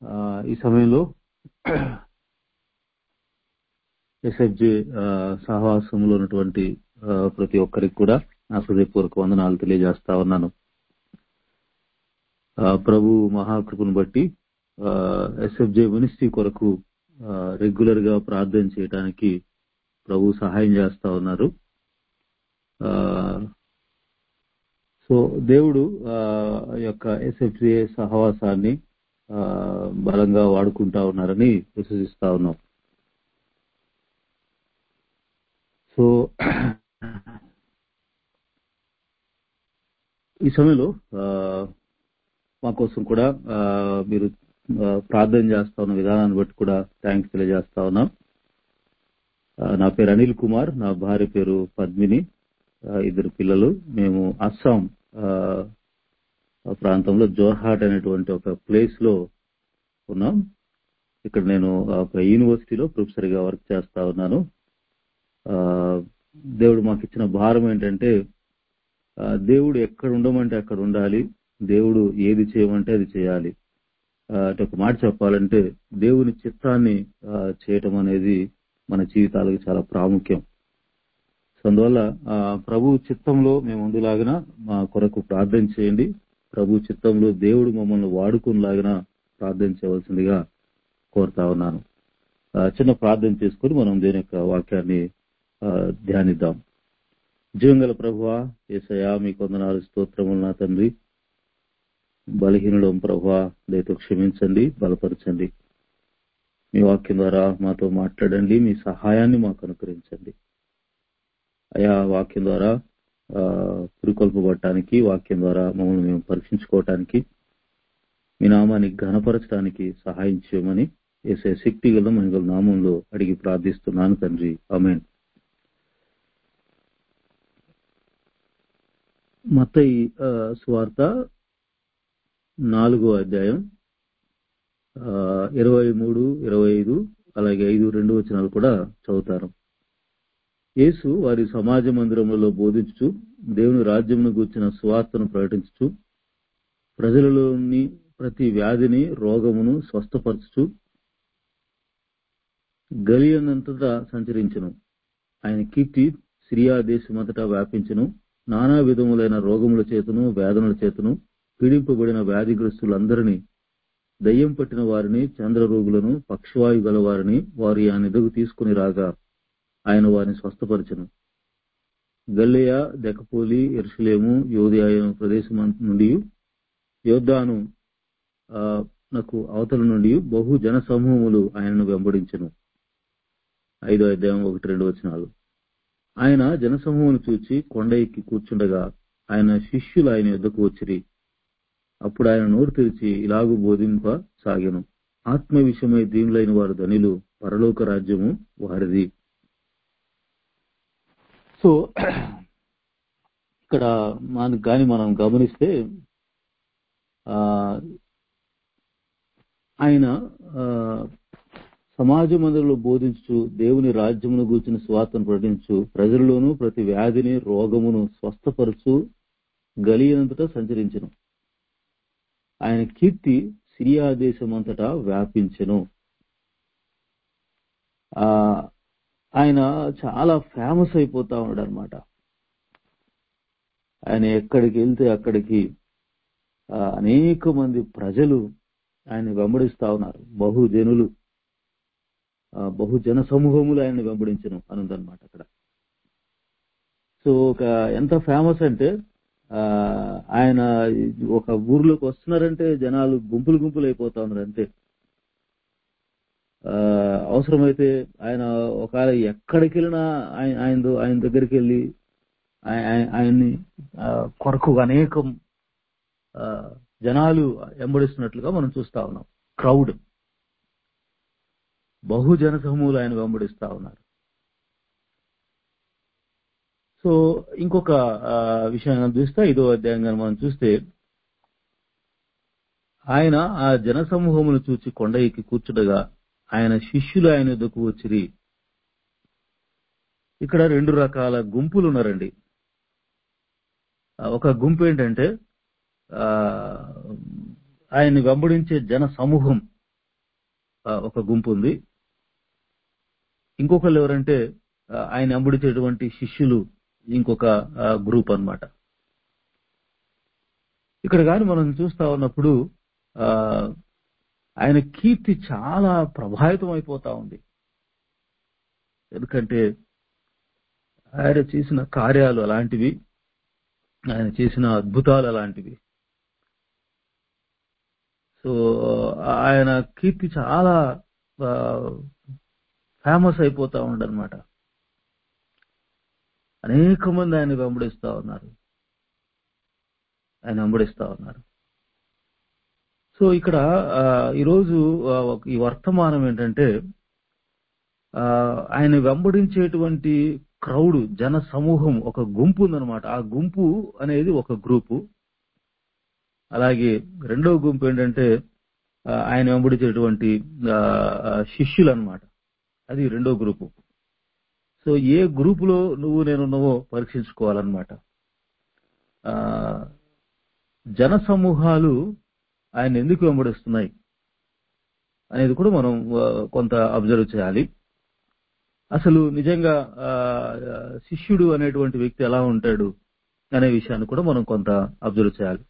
ఆ, ఈ సమయంలో ఎస్ఎఫ్జి సహవాసంలో ఉన్నటువంటి ఆ, ప్రతి ఒక్కరికి కూడా నా హృదయపూర్వక వందనాలు తెలియజేస్తా ఉన్నాను ఆ, ప్రభు మహాకృపను బట్టి ఎస్ఎఫ్జే మినిస్ట్రీ కొరకు రెగ్యులర్ గా ప్రార్థన చేయడానికి ప్రభు సహాయం చేస్తా ఉన్నారు ఆ, సో దేవుడు ఆ యొక్క ఎస్ఎఫ్జే సహవాసాన్ని ఆ, బలంగా వాడుకుంటా ఉన్నారని విశ్వసిస్తా ఉన్నాం సో ఈ సమయంలో ఆ, మా కోసం కూడా ఆ, మీరు ఆ, ప్రార్థన చేస్తా ఉన్న విధానాన్ని బట్టి కూడా థ్యాంక్స్ తెలియజేస్తా ఉన్నాం ఆ, నా పేరు అనిల్ కుమార్ నా భార్య పేరు పద్మిని ఆ, ఇద్దరు పిల్లలు మేము అస్సాం ఆ, ఆ ప్రాంతంలో జోర్హాట్ అనేటువంటి ఒక ప్లేస్ లో ఉన్నాం ఇక్కడ నేను ఒక యూనివర్సిటీలో ప్రొఫెసర్ గా వర్క్ చేస్తా ఉన్నాను ఆ, దేవుడు మాకు ఇచ్చిన భారం ఏంటంటే ఆ, దేవుడు ఎక్కడ ఉండమంటే అక్కడ ఉండాలి దేవుడు ఏది చేయమంటే అది చేయాలి ఆ, అంటే ఒక మాట చెప్పాలంటే దేవుని చిత్తాన్ని ఆ, చేయటం అనేది మన జీవితాలకు చాలా ప్రాముఖ్యం సో అందువల్ల ఆ, ప్రభు చిత్తంలో మేము ఉందిలాగిన మా కొరకు ప్రార్థన చేయండి ప్రభు చిత్తంలో దేవుడు మమ్మల్ని వాడుకునిలాగిన ప్రార్థన చేయవలసిందిగా కోరుతా ఉన్నాను ఆ, చిన్న ప్రార్థన చేసుకుని మనం దేని యొక్క వాక్యాన్ని ఆ, ధ్యానిద్దాం జీవంగల ప్రభువా ఏసయా మీ కొందనాలు స్తోత్రములు నా తండ్రి బలహీనులం ప్రభువా దయతో క్షమించండి బలపరచండి మీ వాక్యం ద్వారా మాతో మాట్లాడండి మీ సహాయాన్ని మాకు అనుకరించండి అయా వాక్యం ద్వారా ఆ, పురికొల్పబడటానికి వాక్యం ద్వారా మమ్మల్ని మేము పరీక్షించుకోవటానికి మీ నామాన్ని ఘనపరచడానికి సహాయం చేయమని ఏసే శక్తి గల మహిళల నామంలో అడిగి ప్రార్థిస్తున్నాను తండ్రి అమెన్ మత్తయి ఆ, సువార్త నాలుగో అధ్యాయం ఆ, ఇరవై మూడు ఇరవై ఐదు అలాగే ఐదు రెండు వచనాలు కూడా చదువుతారు యేసు వారి సమాజ మందిరములలో బోధించుచు దేవుని రాజ్యమును గూర్చిన సువార్తను ప్రకటించుచు ప్రజలలోని ప్రతి వ్యాధిని రోగమును స్వస్థపరచుచు గలియనంతటా సంచరించును ఆయన కీర్తి సిరియా దేశమంతటా వ్యాపించును నానా విధములైన రోగముల చేతను వేదనల చేతను పీడింపబడిన వ్యాధిగ్రస్తులందరినీ దయ్యం పట్టిన వారిని చంద్రరోగులను పక్షవాయు గల వారిని వారి ఆయన ఎదుగు తీసుకుని రాగా ఆయన వారిని స్వస్థపరచను గల్లియా దెకపోలి ఎరుసలేము యోదయ ప్రదేశం నుండి యోద్ధాను ఆ, నాకు అవతల నుండి బహు జన సమూహములు ఆయనను వెంబడించెను ఐదో అధ్యాయం ఒకటి రెండు వచనాలు ఆయన జనసమూహమును చూచి కొండ ఎక్కి కూర్చుండగా ఆయన శిష్యులు ఆయన యుద్ధకు వచ్చిరి అప్పుడు ఆయన నోరు తెరిచి ఇలాగు బోధింప సాగెను ఆత్మ విషయమై దీనులైన వారు ధనిలు పరలోక రాజ్యము వారిది సో ఇక్కడ మన కానీ మనం గమనిస్తే ఆ, ఆయన ఆ, సమాజ మందిరంలో బోధించు దేవుని రాజ్యమును గూర్చిన స్వార్థను ప్రకటించు ప్రజలలోనూ ప్రతి వ్యాధిని రోగమును స్వస్థపరచు గలియనంతటా సంచరించను ఆయన కీర్తి సిరియా దేశమంతటా వ్యాపించెను ఆ ఆయన చాలా ఫేమస్ అయిపోతా ఉన్నాడు అనమాట ఆయన ఎక్కడికి వెళ్తే అక్కడికి ఆ, అనేక మంది ప్రజలు ఆయన వెంబడిస్తా ఉన్నారు బహుజనులు ఆ, బహుజన సమూహములు ఆయన వెంబడించను అనుందన్నమాట అక్కడ సో ఒక ఎంత ఫేమస్ అంటే ఆ, ఆయన ఒక ఊర్లోకి వస్తున్నారంటే జనాలు గుంపులు గుంపులు అయిపోతా ఉన్నారు అంతే ఆ, అవసరమైతే ఆయన ఒకవేళ ఎక్కడికి వెళ్ళినా ఆయన ఆయన ఆయన దగ్గరికి వెళ్ళి ఆయ- ఆయ- ఆయన్ని ఆ, కొరకు అనేకం ఆ, జనాలు వెంబడిస్తున్నట్లుగా మనం చూస్తా ఉన్నాం క్రౌడ్ బహుజన సమూహాలు ఆయన వెంబడిస్తా ఉన్నారు సో ఇంకొక ఆ, విషయం మనం చూస్తే ఐదో అధ్యాయంగా మనం చూస్తే ఆయన ఆ జన సమూహమును చూచి కొండ ఎక్కి కూర్చుండగా ఆయన శిష్యులు ఆయన ఎదుకు వచ్చిరి ఇక్కడ రెండు రకాల గుంపులు ఉన్నారండి ఆ, ఒక గుంపు ఏంటంటే ఆ, ఆయన్ని వెంబడించే జన సమూహం ఆ, ఒక గుంపు ఉంది ఇంకొకళ్ళు ఎవరంటే ఆ, ఆయన వెంబడించేటువంటి శిష్యులు ఇంకొక ఆ, గ్రూప్ అన్నమాట ఇక్కడ కానీ మనం చూస్తా ఉన్నప్పుడు ఆ ఆయన కీర్తి చాలా ప్రభావితం అయిపోతా ఉంది ఎందుకంటే ఆయన చేసిన కార్యాలు అలాంటివి ఆయన చేసిన అద్భుతాలు అలాంటివి సో ఆయన కీర్తి చాలా ఫేమస్ అయిపోతా ఉండనమాట అనేక మంది ఆయన వెంబడిస్తా ఉన్నారు ఆయన వెంబడిస్తా ఉన్నారు సో ఇక్కడ ఆ, ఈరోజు ఆ, ఒక- ఈ వర్తమానం ఏంటంటే ఆ, ఆయన వెంబడించేటువంటి క్రౌడ్ జన సమూహం ఒక గుంపు ఉందన్నమాట ఆ గుంపు అనేది ఒక గ్రూపు అలాగే రెండవ గుంపు ఏంటంటే ఆ, ఆయన వెంబడించేటువంటి ఆ, ఆ, శిష్యులు అన్నమాట అది రెండో గ్రూపు సో ఏ గ్రూపులో నువ్వు నేను ఉన్నావో పరీక్షించుకోవాలన్నమాట ఆ, జన సమూహాలు ఆయన ఎందుకు వెంబడిస్తున్నాయి అనేది కూడా మనం ఆ, కొంత అబ్జర్వ్ చేయాలి అసలు నిజంగా ఆ, శిష్యుడు అనేటువంటి వ్యక్తి ఎలా ఉంటాడు అనే విషయాన్ని కూడా మనం కొంత అబ్జర్వ్ చేయాలి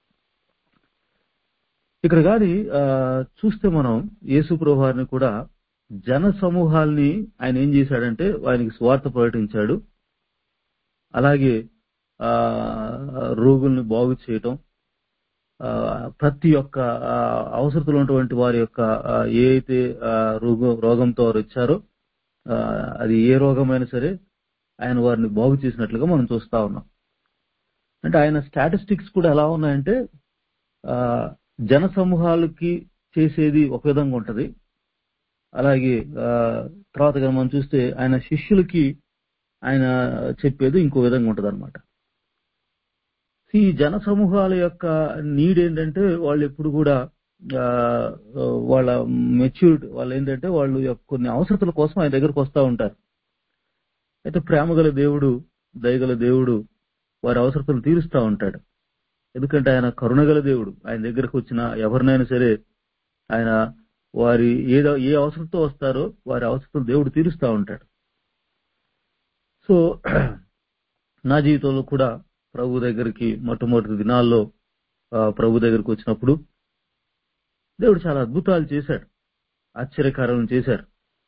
ఇక్కడ కానీ చూస్తే మనం యేసు ప్రభువారిని కూడా జన సమూహాల్ని ఆయన ఏం చేశాడంటే ఆయనకి స్వార్థ ప్రకటించాడు అలాగే ఆ రోగుల్ని బాగు చేయటం ఆ, ప్రతి ఒక్క ఆ, అవసరతలు ఉన్నటువంటి వారి యొక్క ఆ, ఏ అయితే ఆ, రోగ రోగంతో వారు వచ్చారో ఆ, అది ఏ రోగమైనా సరే ఆయన వారిని బాగు చేసినట్లుగా మనం చూస్తా ఉన్నాం అంటే ఆయన స్టాటిస్టిక్స్ కూడా ఎలా ఉన్నాయంటే ఆ, జన సమూహాలకి చేసేది ఒక విధంగా ఉంటది అలాగే ఆ, తర్వాత కనుక మనం చూస్తే ఆయన శిష్యులకి ఆయన చెప్పేది ఇంకో విధంగా ఉంటది అనమాట ఈ జన సమూహాల యొక్క నీడ్ ఏంటంటే వాళ్ళు ఎప్పుడు కూడా ఆ, వాళ్ళ మెచ్యూరిటీ వాళ్ళు ఏంటంటే వాళ్ళు యొక్క కొన్ని అవసరతల కోసం ఆయన దగ్గరకు వస్తూ ఉంటారు అయితే ప్రేమగల దేవుడు దయగల దేవుడు వారి అవసరతలు తీరుస్తూ ఉంటాడు ఎందుకంటే ఆయన కరుణగల దేవుడు ఆయన దగ్గరకు వచ్చిన ఎవరినైనా సరే ఆయన వారి ఏదో ఏ అవసరంతో వస్తారో వారి అవసరం దేవుడు తీరుస్తూ ఉంటాడు సో నా జీవితంలో కూడా ప్రభు దగ్గరికి మొట్టమొదటి దినాల్లో ఆ, ప్రభు దగ్గరికి వచ్చినప్పుడు దేవుడు చాలా అద్భుతాలు చేశాడు ఆశ్చర్యకారాలను చేశారు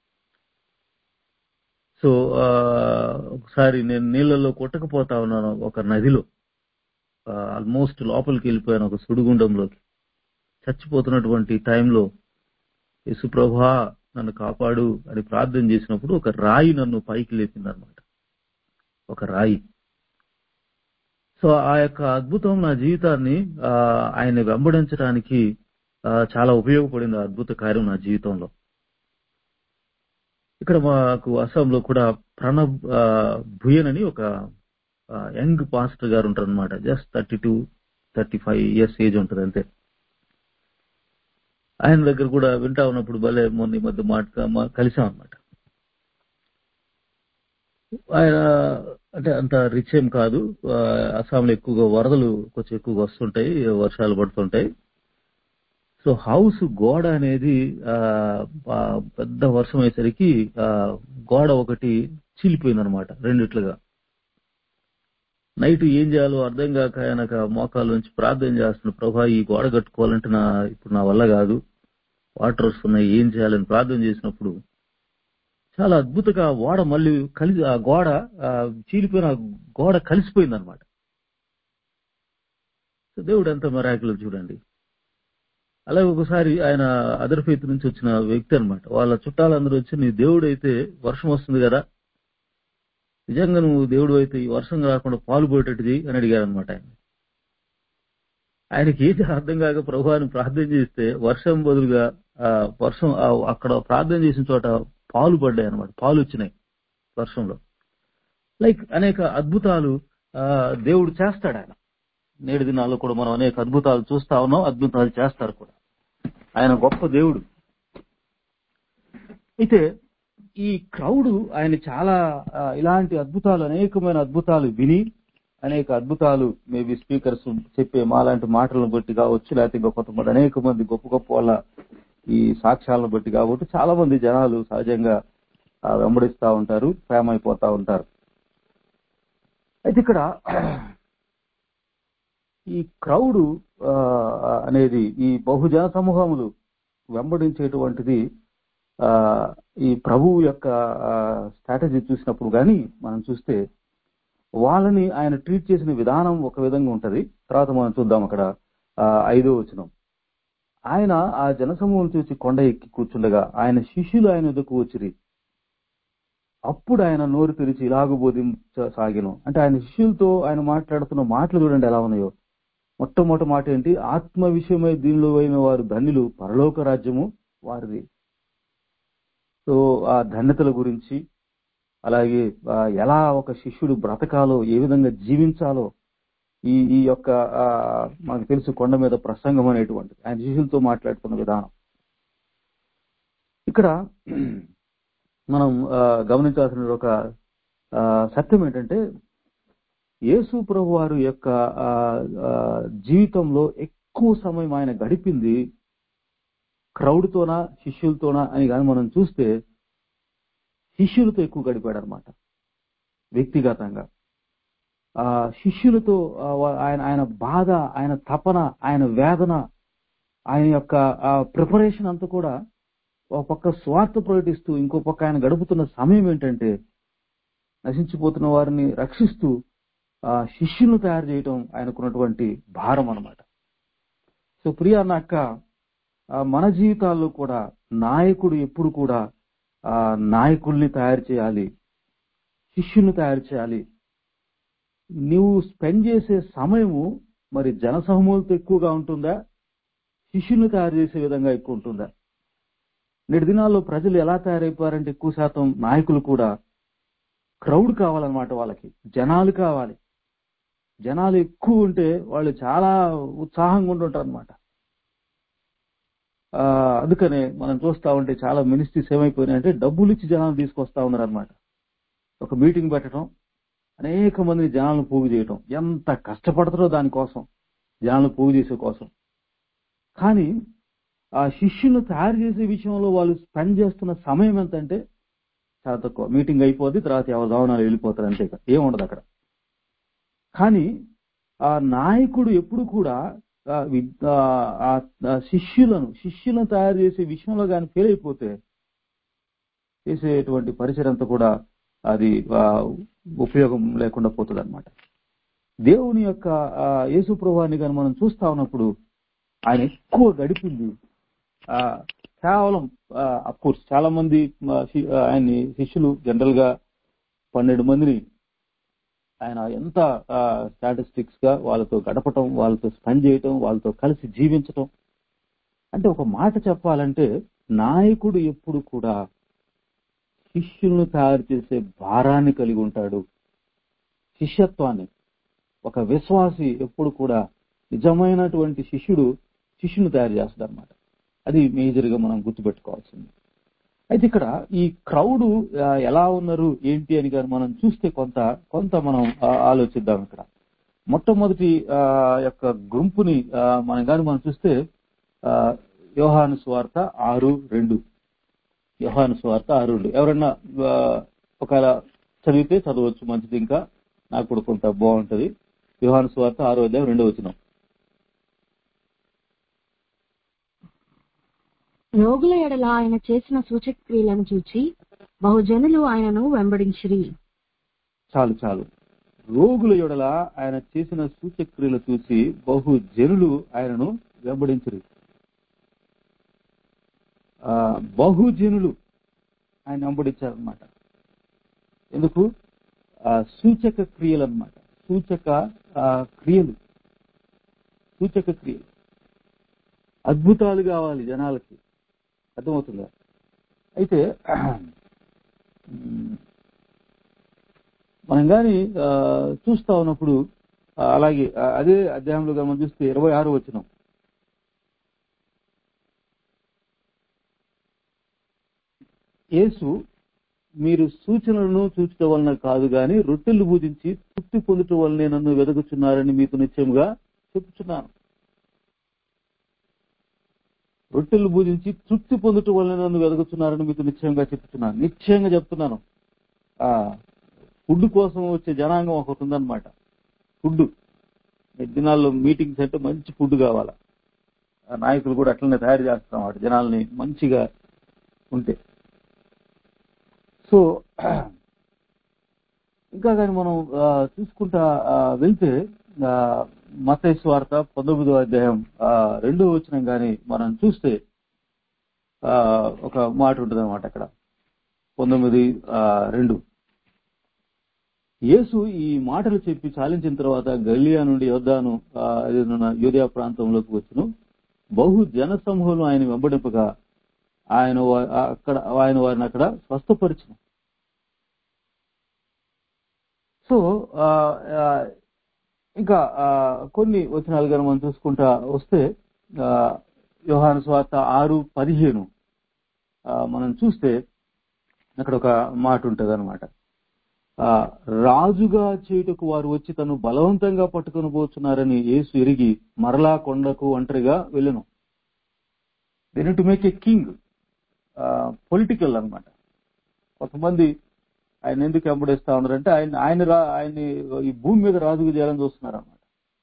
సో ఆ, ఒకసారి నేను నీళ్ళల్లో కొట్టకపోతా ఉన్నాను ఒక నదిలో ఆల్మోస్ట్ లోపలికి వెళ్ళిపోయాను ఒక సుడిగుండంలోకి చచ్చిపోతున్నటువంటి టైంలో యేసుప్రభా నన్ను కాపాడు అని ప్రార్థన చేసినప్పుడు ఒక రాయి నన్ను పైకి లేపింది అనమాట ఒక రాయి సో ఆ యొక్క అద్భుతం నా జీవితాన్ని ఆ, ఆయన్ని వెంబడించడానికి ఆ, చాలా ఉపయోగపడింది ఆ అద్భుత కార్యం నా జీవితంలో ఇక్కడ మాకు అస్సాంలో కూడా ప్రణబ్ ఆ, భుయన్ అని ఒక ఆ, యంగ్ పాస్టర్ గారు ఉంటారు అనమాట just thirty two thirty five years age ఉంటుంది అంతే ఆయన దగ్గర కూడా వింటా ఉన్నప్పుడు భలే మొన్న ఈ మధ్య మాట మా- కలిసాం అనమాట ఆయన అంటే అంత రిచ్ ఏం కాదు ఆ, అస్సాంలో ఎక్కువగా వరదలు కొంచెం ఎక్కువగా వస్తుంటాయి వర్షాలు పడుతుంటాయి సో హౌస్ గోడ అనేది ఆ, ఆ, పెద్ద వర్షం అయ్యేసరికి ఆ, గోడ ఒకటి చీలిపోయింది అనమాట రెండిట్లుగా నైట్ ఏం చేయాలో అర్థం కాక ఆయనకు ఆ మోకాల నుంచి ప్రార్థన చేస్తున్న ప్రభా ఈ గోడ కట్టుకోవాలంటే నా ఇప్పుడు నా వల్ల కాదు వాటర్ వస్తున్నాయి ఏం చేయాలని ప్రార్థన చేసినప్పుడు చాలా అద్భుతంగా ఆ ఓడ మళ్ళీ కలిసి ఆ గోడ ఆ చీలిపోయిన ఆ గోడ కలిసిపోయింది అనమాట దేవుడు ఎంత మెరాకులు చూడండి అలాగే ఒకసారి ఆయన అదర్ ఫెయిత్ నుంచి వచ్చిన వ్యక్తి అన్నమాట వాళ్ళ చుట్టాలందరూ వచ్చి నీ దేవుడు అయితే వర్షం వస్తుంది కదా నిజంగా నువ్వు దేవుడు అయితే ఈ వర్షం రాకుండా పాలు పోయేటట్టు చేయి అని అడిగారు అనమాట ఆయన ఆయనకి ఏది అర్థం కాక ప్రభువాన్ని ప్రార్థన చేస్తే వర్షం బదులుగా ఆ వర్షం ఆ అక్కడ ప్రార్థన చేసిన చోట పాలు పడ్డాయి అనమాట పాలు వచ్చినాయి వర్షంలో లైక్ అనేక అద్భుతాలు ఆ దేవుడు చేస్తాడు ఆయన నేడు దినాల్లో కూడా మనం అనేక అద్భుతాలు చూస్తా ఉన్నాం అద్భుతాలు చేస్తారు కూడా ఆయన గొప్ప దేవుడు అయితే ఈ క్రౌడ్ ఆయన చాలా ఆ, ఇలాంటి అద్భుతాలు అనేకమైన అద్భుతాలు విని అనేక అద్భుతాలు మేబీ స్పీకర్స్ చెప్పే మాలాంటి మాటలను బట్టి కావచ్చు లేకపోతే ఇంకా కొంతమంది అనేక మంది గొప్ప గొప్ప వాళ్ళ ఈ సాక్ష్యాలను బట్టి కాబట్టి చాలా మంది జనాలు సహజంగా ఆ, వెంబడిస్తా ఉంటారు ప్రేమ అయిపోతా ఉంటారు అయితే ఇక్కడ ఈ క్రౌడ్ అనేది ఈ బహుజన సమూహములు వెంబడించేటువంటిది ఆ, ఈ ప్రభువు యొక్క స్ట్రాటజీ చూసినప్పుడు కానీ మనం చూస్తే వాళ్ళని ఆయన ట్రీట్ చేసిన విధానం ఒక విధంగా ఉంటది తర్వాత మనం చూద్దాం అక్కడ ఆ, ఐదో వచనం ఆయన ఆ జనసమూహం చూసి కొండ ఎక్కి కూర్చుండగా ఆయన శిష్యులు ఆయన ఎదుకు వచ్చిరి అప్పుడు ఆయన నోరు తెరిచి ఇలాగ బోధించసాగిను అంటే ఆయన శిష్యులతో ఆయన మాట్లాడుతున్న మాటలు చూడండి ఎలా ఉన్నాయో మొట్టమొదటి మాట ఏంటి ఆత్మ విషయమై దీనిలో అయిన వారు ధన్యులు పరలోక రాజ్యము వారిది సో ఆ ధన్యతల గురించి అలాగే ఆ, ఎలా ఒక శిష్యుడు బ్రతకాలో ఏ విధంగా జీవించాలో ఈ ఈ యొక్క ఆ, మనకు తెలుసు కొండ మీద ప్రసంగం అనేటువంటిది ఆయన శిష్యులతో మాట్లాడుతున్న విధానం ఇక్కడ మనం ఆ, గమనించాల్సిన ఒక ఆ, సత్యం ఏంటంటే యేసు ప్రభు వారి యొక్క ఆ, ఆ, జీవితంలో ఎక్కువ సమయం ఆయన గడిపింది క్రౌడ్తోనా శిష్యులతోనా అని కానీ మనం చూస్తే శిష్యులతో ఎక్కువ గడిపాడు అనమాట వ్యక్తిగతంగా ఆ శిష్యులతో ఆ, వా- ఆయన ఆయన బాధ ఆయన తపన ఆయన వేదన ఆయన యొక్క ప్రిపరేషన్ అంతా కూడా ఒక పక్క స్వార్థ ప్రకటిస్తూ ఇంకో పక్క ఆయన గడుపుతున్న సమయం ఏంటంటే నశించిపోతున్న వారిని రక్షిస్తూ ఆ శిష్యులను తయారు చేయటం ఆయనకున్నటువంటి భారం అన్నమాట సో ప్రియ అన్న అక్క ఆ, మన జీవితాల్లో కూడా నాయకుడు ఎప్పుడు కూడా ఆ నాయకుల్ని తయారు చేయాలి శిష్యుల్ని తయారు చేయాలి నువ్వు స్పెండ్ చేసే సమయము మరి జనసమూహంతో ఎక్కువగా ఉంటుందా శిష్యుల్ని తయారు చేసే విధంగా ఎక్కువ ఉంటుందా నేటి దినాల్లో ప్రజలు ఎలా తయారైపోయారంటే ఎక్కువ శాతం నాయకులు కూడా క్రౌడ్ కావాలన్నమాట వాళ్ళకి జనాలు కావాలి జనాలు ఎక్కువ ఉంటే వాళ్ళు చాలా ఉత్సాహంగా ఉంటుంటారు అనమాట అందుకనే మనం చూస్తా ఉంటే చాలా మినిస్ట్రీస్ ఏమైపోయినాయంటే డబ్బులు ఇచ్చి జనాలు తీసుకొస్తా ఉన్నారు అనమాట ఒక మీటింగ్ పెట్టడం అనేక మంది జనాలను పోగు చేయటం ఎంత కష్టపడతారో దానికోసం జనాలను పోగు చేసే కోసం కానీ ఆ శిష్యులను తయారు చేసే విషయంలో వాళ్ళు స్పెండ్ చేస్తున్న సమయం ఎంత అంటే చాలా తక్కువ మీటింగ్ అయిపోద్ది తర్వాత ఎవరు దావనాలు వెళ్ళిపోతారు అంతే ఇక. ఏముండదు అక్కడ కానీ ఆ నాయకుడు ఎప్పుడు కూడా ఆ వి- ఆ ఆ శిష్యులను శిష్యులను తయారు చేసే విషయంలో కానీ ఫెయిల్ అయిపోతే చేసేటువంటి పరిచయం అంతా కూడా అది ఆ, ఉపయోగం లేకుండా పోతుంది అనమాట దేవుని యొక్క ఆ, యేసు ప్రభాన్ని కానీ మనం చూస్తా ఉన్నప్పుడు ఆయన ఎక్కువ గడిపింది ఆ, కేవలం కోర్స్ చాలా మంది ఆ, శి- ఆ, ఆయన్ని శిష్యులు జనరల్ గా పన్నెండు మందిని ఆయన ఎంత స్టాటిస్టిక్స్ గా వాళ్ళతో గడపటం వాళ్ళతో స్పెండ్ చేయటం వాళ్ళతో కలిసి జీవించటం అంటే ఒక మాట చెప్పాలంటే నాయకుడు ఎప్పుడు కూడా శిష్యులను తయారు చేసే భారాన్ని కలిగి ఉంటాడు శిష్యత్వాన్ని ఒక విశ్వాసి ఎప్పుడు కూడా నిజమైనటువంటి శిష్యుడు శిష్యుని తయారు చేస్తాడు అనమాట అది మేజర్ గా మనం గుర్తుపెట్టుకోవాల్సింది అయితే ఇక్కడ ఈ క్రౌడ్ ఎలా ఉన్నారు ఏంటి అని కానీ మనం చూస్తే కొంత కొంత మనం ఆ, ఆలోచిద్దాం ఇక్కడ మొట్టమొదటి ఆ, యొక్క గుంపుని ఆ, మనం కానీ మనం చూస్తే ఆ, యోహాను స్వార్త ఆరు రెండు యోహాను స్వార్త ఆరు రెండు ఎవరన్నా ఆ, ఒకవేళ చదివితే చదవచ్చు మంచిది ఇంకా నాకు కూడా కొంత బాగుంటది యోహాను స్వార్త ఆరో అధ్యాయం రెండో వచ్చినాం రోగుల ఎడల ఆయన చేసిన సూచక్రియలను చూచి బహుజనులు ఆయనను వెంబడించిరి చాలు చాలు రోగుల యొడల ఆయన చేసిన సూచక్రియలు చూసి బహు జనులు ఆయనను వెంబడించరు ఆ, బహుజనులు ఆయన వెంబడించారనమాట ఎందుకు ఆ, సూచక క్రియలు అనమాట సూచక ఆ, క్రియలు సూచక క్రియలు అద్భుతాలు కావాలి జనాలకి అర్థమవుతుందా అయితే ఉమ్, మనం కానీ చూస్తా ఉన్నప్పుడు ఆ, అలాగే ఆ, అదే అధ్యాయంలో మనం చూస్తే ఇరవై ఆరు వచ్చిన యేసు మీరు సూచనలను చూచడం వలన కాదు గాని రొట్టెలు పూజించి తృప్తి పొందటం వలనే నన్ను వెదకుచున్నారని మీకు నిత్యముగా చెప్పుచున్నాను రొట్టెలు భుజించి తృప్తి పొందుట వలన నన్ను వెదకుతున్నారని మీకు నిశ్చయంగా చెప్తున్నాను నిశ్చయంగా చెప్తున్నాను ఆ ఫుడ్ కోసం వచ్చే జనాంగం ఒకటి ఉందన్నమాట ఫుడ్ ఈ దినాల్లో మీటింగ్స్ అంటే మంచి ఫుడ్ కావాలా ఆ నాయకులు కూడా అట్లనే తయారు చేస్తాం వాటి జనాల్ని మంచిగా ఉంటే సో ఇంకా కానీ మనం ఆ, చూసుకుంటా ఆ, వెళ్తే మతేశ్వ వార్త పంతొమ్మిదో అధ్యాయం ఆ, రెండో వచ్చిన కానీ మనం చూస్తే ఆ, ఒక మాట ఉంటుంది అనమాట అక్కడ పంతొమ్మిది ఆ, రెండు యేసు ఈ మాటలు చెప్పి చాలించిన తర్వాత గలియా నుండి యోద్ధాను యోధా ప్రాంతంలోకి వచ్చును బహు జన సమూహం ఆయన వెంబడింపగా ఆయన వా- అక్కడ ఆయన వారిని అక్కడ స్వస్థపరిచిన సో ఆ, ఆ, ఇంకా ఆ, కొన్ని వచనాలు కానీ మనం చూసుకుంటా వస్తే ఆ, యోహాను స్వార్త ఆరు పదిహేను ఆ, మనం చూస్తే అక్కడ ఒక మాట ఉంటది అనమాట రాజుగా చేయుటకు వారు వచ్చి తను బలవంతంగా పట్టుకొని పోతున్నారని యేసు ఎరిగి మరలా కొండకు ఒంటరిగా వెళ్ళను then to make a king political అన్నమాట కొంతమంది ఆయన ఎందుకు వెంబడిస్తా ఉన్నారంటే ఆయన ఆయన రా ఆయన్ని ఈ భూమి మీద రాజుగా చేయాలని చూస్తున్నారు అనమాట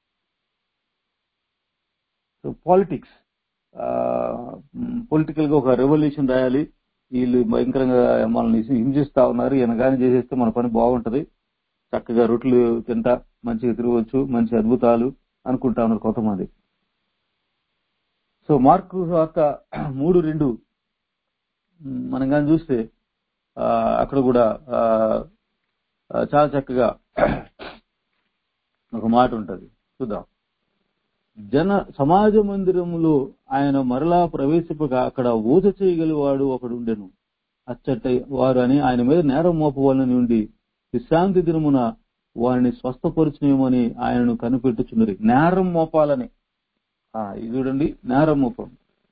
సో పాలిటిక్స్ పొలిటికల్ గా ఒక రెవల్యూషన్ రాయాలి వీళ్ళు భయంకరంగా మనల్ని హింసిస్తా ఉన్నారు ఈయన కానీ చేసేస్తే మన పని బాగుంటది చక్కగా రొట్లు తింటా మంచిగా తిరగవచ్చు మంచి అద్భుతాలు అనుకుంటా ఉన్నారు కొంతమంది సో మార్కు వార్త మూడు రెండు ఉమ్, మనం కానీ చూస్తే ఆ, అక్కడ కూడా ఆ, ఆ, చాలా చక్కగా ఒక మాట ఉంటది చూద్దాం జన సమాజ మందిరములో ఆయన మరలా ప్రవేశిపగా అక్కడ ఊత చేయగలివాడు ఒకడు ఉండెను అచ్చట వారు అని ఆయన మీద నేరం మోపవాలని ఉండి విశ్రాంతి దినమున వారిని స్వస్థపరచునేమని ఆయనను కనిపెట్టుచున్నది నేరం మోపాలని ఆ, ఇది చూడండి నేరం మోపం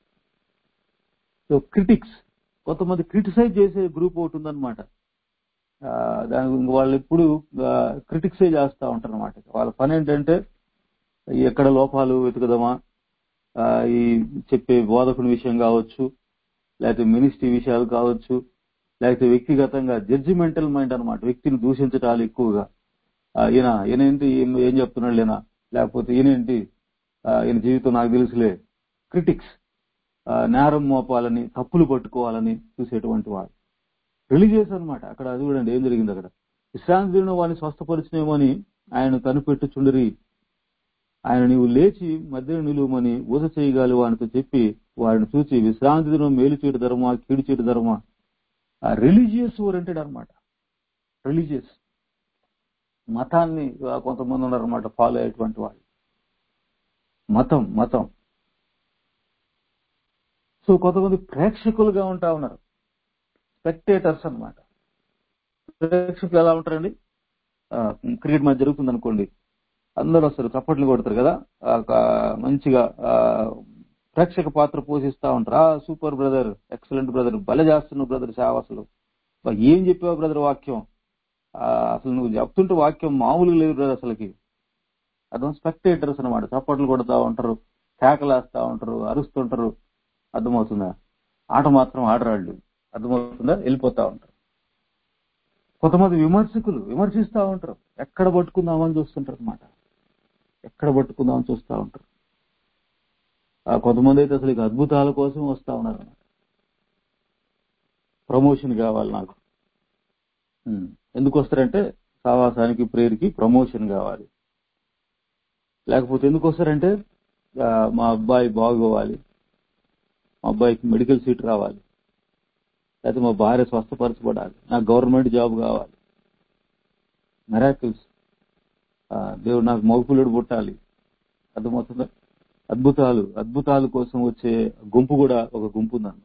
సో క్రిటిక్స్ కొంతమంది క్రిటిసైజ్ చేసే గ్రూప్ ఒకటి ఉందన్నమాట ఆ, దాని గురించి వాళ్ళు ఎప్పుడు క్రిటిక్సే చేస్తా ఉంటారు అనమాట వాళ్ళ పని ఏంటంటే ఎక్కడ లోపాలు వెతుకుదామా ఆ, ఈ చెప్పే బోధకుని విషయం కావచ్చు లేకపోతే మినిస్ట్రీ విషయాలు కావచ్చు లేకపోతే వ్యక్తిగతంగా జడ్జిమెంటల్ మైండ్ అన్నమాట వ్యక్తిని దూషించటాలు ఎక్కువగా ఆ, ఈయన ఈయనేంటి ఏం ఏం చెప్తున్నాడు లేనా లేకపోతే ఈయనేంటి ఆ, ఈయన జీవితం నాకు తెలుసులే క్రిటిక్స్ నేరం మోపాలని తప్పులు పట్టుకోవాలని చూసేటువంటి వాడు రిలీజియస్ అన్నమాట అక్కడ చూడండి ఏం జరిగింది అక్కడ విశ్రాంతి దినం వాడిని స్వస్థపరిచినేమో అని ఆయన కనిపెట్టుచుండరి ఆయన నీవు లేచి మధ్య నిలువమని ఊస చేయగాలి వానితో చెప్పి వాడిని చూచి విశ్రాంతి దినం మేలు చేయడు ధర్మా కీడు చేయడు ధర్మా రిలీజియస్ ఓరియంటెడ్ అనమాట రిలీజియస్ మతాన్ని ఆ, కొంతమంది ఉన్నారన్నమాట ఫాలో అయ్యేటువంటి వాళ్ళు మతం మతం సో కొంతమంది ప్రేక్షకులుగా ఉంటా ఉన్నారు స్పెక్టేటర్స్ అన్నమాట ప్రేక్షకులు ఎలా ఉంటారండి ఆ, క్రికెట్ మ్యాచ్ జరుగుతుంది అనుకోండి అందరూ వస్తారు చప్పట్లు కొడతారు కదా ఆ, ఒక మంచిగా ఆ, ప్రేక్షక పాత్ర పోషిస్తా ఉంటారు ఆ సూపర్ బ్రదర్ ఎక్సలెంట్ బ్రదర్ భలే చేస్తున్నావు బ్రదర్ సేవ అసలు బా, ఏం చెప్పావు బ్రదర్ వాక్యం ఆ, అసలు నువ్వు చెప్తుంటే వాక్యం మామూలుగా లేదు బ్రదర్ అసలుకి అర్థం స్పెక్టేటర్స్ అనమాట చప్పట్లు కొడతా ఉంటారు కేకలేస్తా ఉంటారు అరుస్తుంటారు అర్థమవుతుందా ఆట మాత్రం ఆడరాళ్ళు అర్థమవుతుందా వెళ్ళిపోతా ఉంటారు కొంతమంది విమర్శకులు విమర్శిస్తా ఉంటారు ఎక్కడ పట్టుకుందామని చూస్తుంటారు అనమాట ఎక్కడ పట్టుకుందామని చూస్తా ఉంటారు ఆ కొంతమంది అయితే అసలు ఇక అద్భుతాల కోసం వస్తా ఉన్నారు అన్నమాట ప్రమోషన్ కావాలి నాకు ఉమ్. ఎందుకు వస్తారంటే సావాసానికి ప్రేయర్కి ప్రమోషన్ కావాలి లేకపోతే ఎందుకు వస్తారంటే ఆ, మా అబ్బాయి బాగోవాలి మా అబ్బాయికి మెడికల్ సీట్ రావాలి లేకపోతే మా భార్య స్వస్థపరచబడాలి నాకు గవర్నమెంట్ జాబ్ కావాలి మెరాకిల్స్ దేవుడు నాకు మగపిల్లుడు పుట్టాలి అర్థమవుతుందా అద్భుతాలు అద్భుతాల కోసం వచ్చే గుంపు కూడా ఒక గుంపు ఉందన్నమాట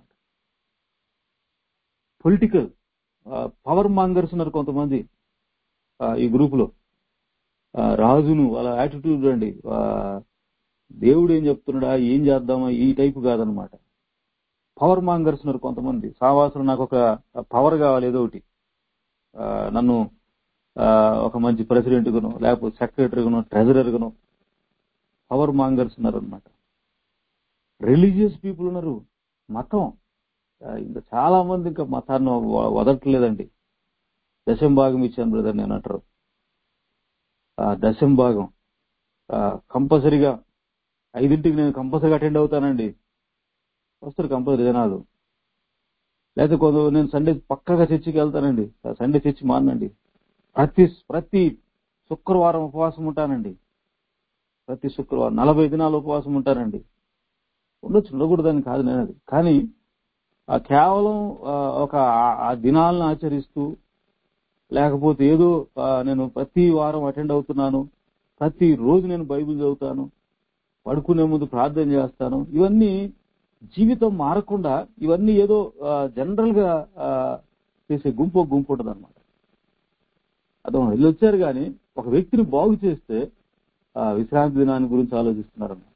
పొలిటికల్ పవర్ మాంగర్స్ ఉన్నారు కొంతమంది ఆ, ఈ గ్రూప్ లో ఆ, రాజును వాళ్ళ యాటిట్యూడ్ అండి ఆ, దేవుడు ఏం చెప్తున్నాడా ఏం చేద్దామా ఈ టైపు కాదనమాట పవర్ మాంగర్స్ ఉన్నారు కొంతమంది సావాసులు నాకు ఒక పవర్ కావాలి ఏదో ఒకటి ఆ, నన్ను ఆ, ఒక మంచి ప్రెసిడెంట్ గాను లేకపోతే సెక్రటరీ గాను ట్రెజరర్ గాను పవర్ మాంగర్స్ ఉన్నారు అనమాట రిలీజియస్ పీపుల్ ఉన్నారు మతం ఆ, ఇంకా చాలా మంది ఇంకా మతాన్ని వ- వదలట్లేదండి దశం భాగం ఇచ్చాను బ్రదర్ నేను అంటారు ఆ దశం భాగం కంపల్సరీగా ఐదింటికి నేను కంపల్సరీగా అటెండ్ అవుతానండి వస్తారు కంపల్సరీ జనాలు లేకపోతే కొంత నేను సండే పక్కగా చర్చికి వెళ్తానండి ఆ సండే చర్చి మానండి ప్రతి ప్రతి శుక్రవారం ఉపవాసం ఉంటానండి ప్రతి శుక్రవారం నలభై దినాలు ఉపవాసం ఉంటానండి ఉండొచ్చు ఉండకూడదని కాదు నేను అది కానీ ఆ కేవలం ఆ, ఒక ఆ- ఆ దినాలను ఆచరిస్తూ లేకపోతే ఏదో ఆ, నేను ప్రతి వారం అటెండ్ అవుతున్నాను ప్రతి రోజు నేను బైబిల్ చదువుతాను పడుకునే ముందు ప్రార్థన చేస్తాను ఇవన్నీ జీవితం మారకుండా ఇవన్నీ ఏదో జనరల్ గా ఆ, చేసే గుంపు ఒక గుంపు ఉంటుంది అనమాట అదే వీళ్ళు వచ్చారు కానీ ఒక వ్యక్తిని బాగు చేస్తే ఆ, విశ్రాంతి దినాన్ని గురించి ఆలోచిస్తున్నారు అన్నమాట.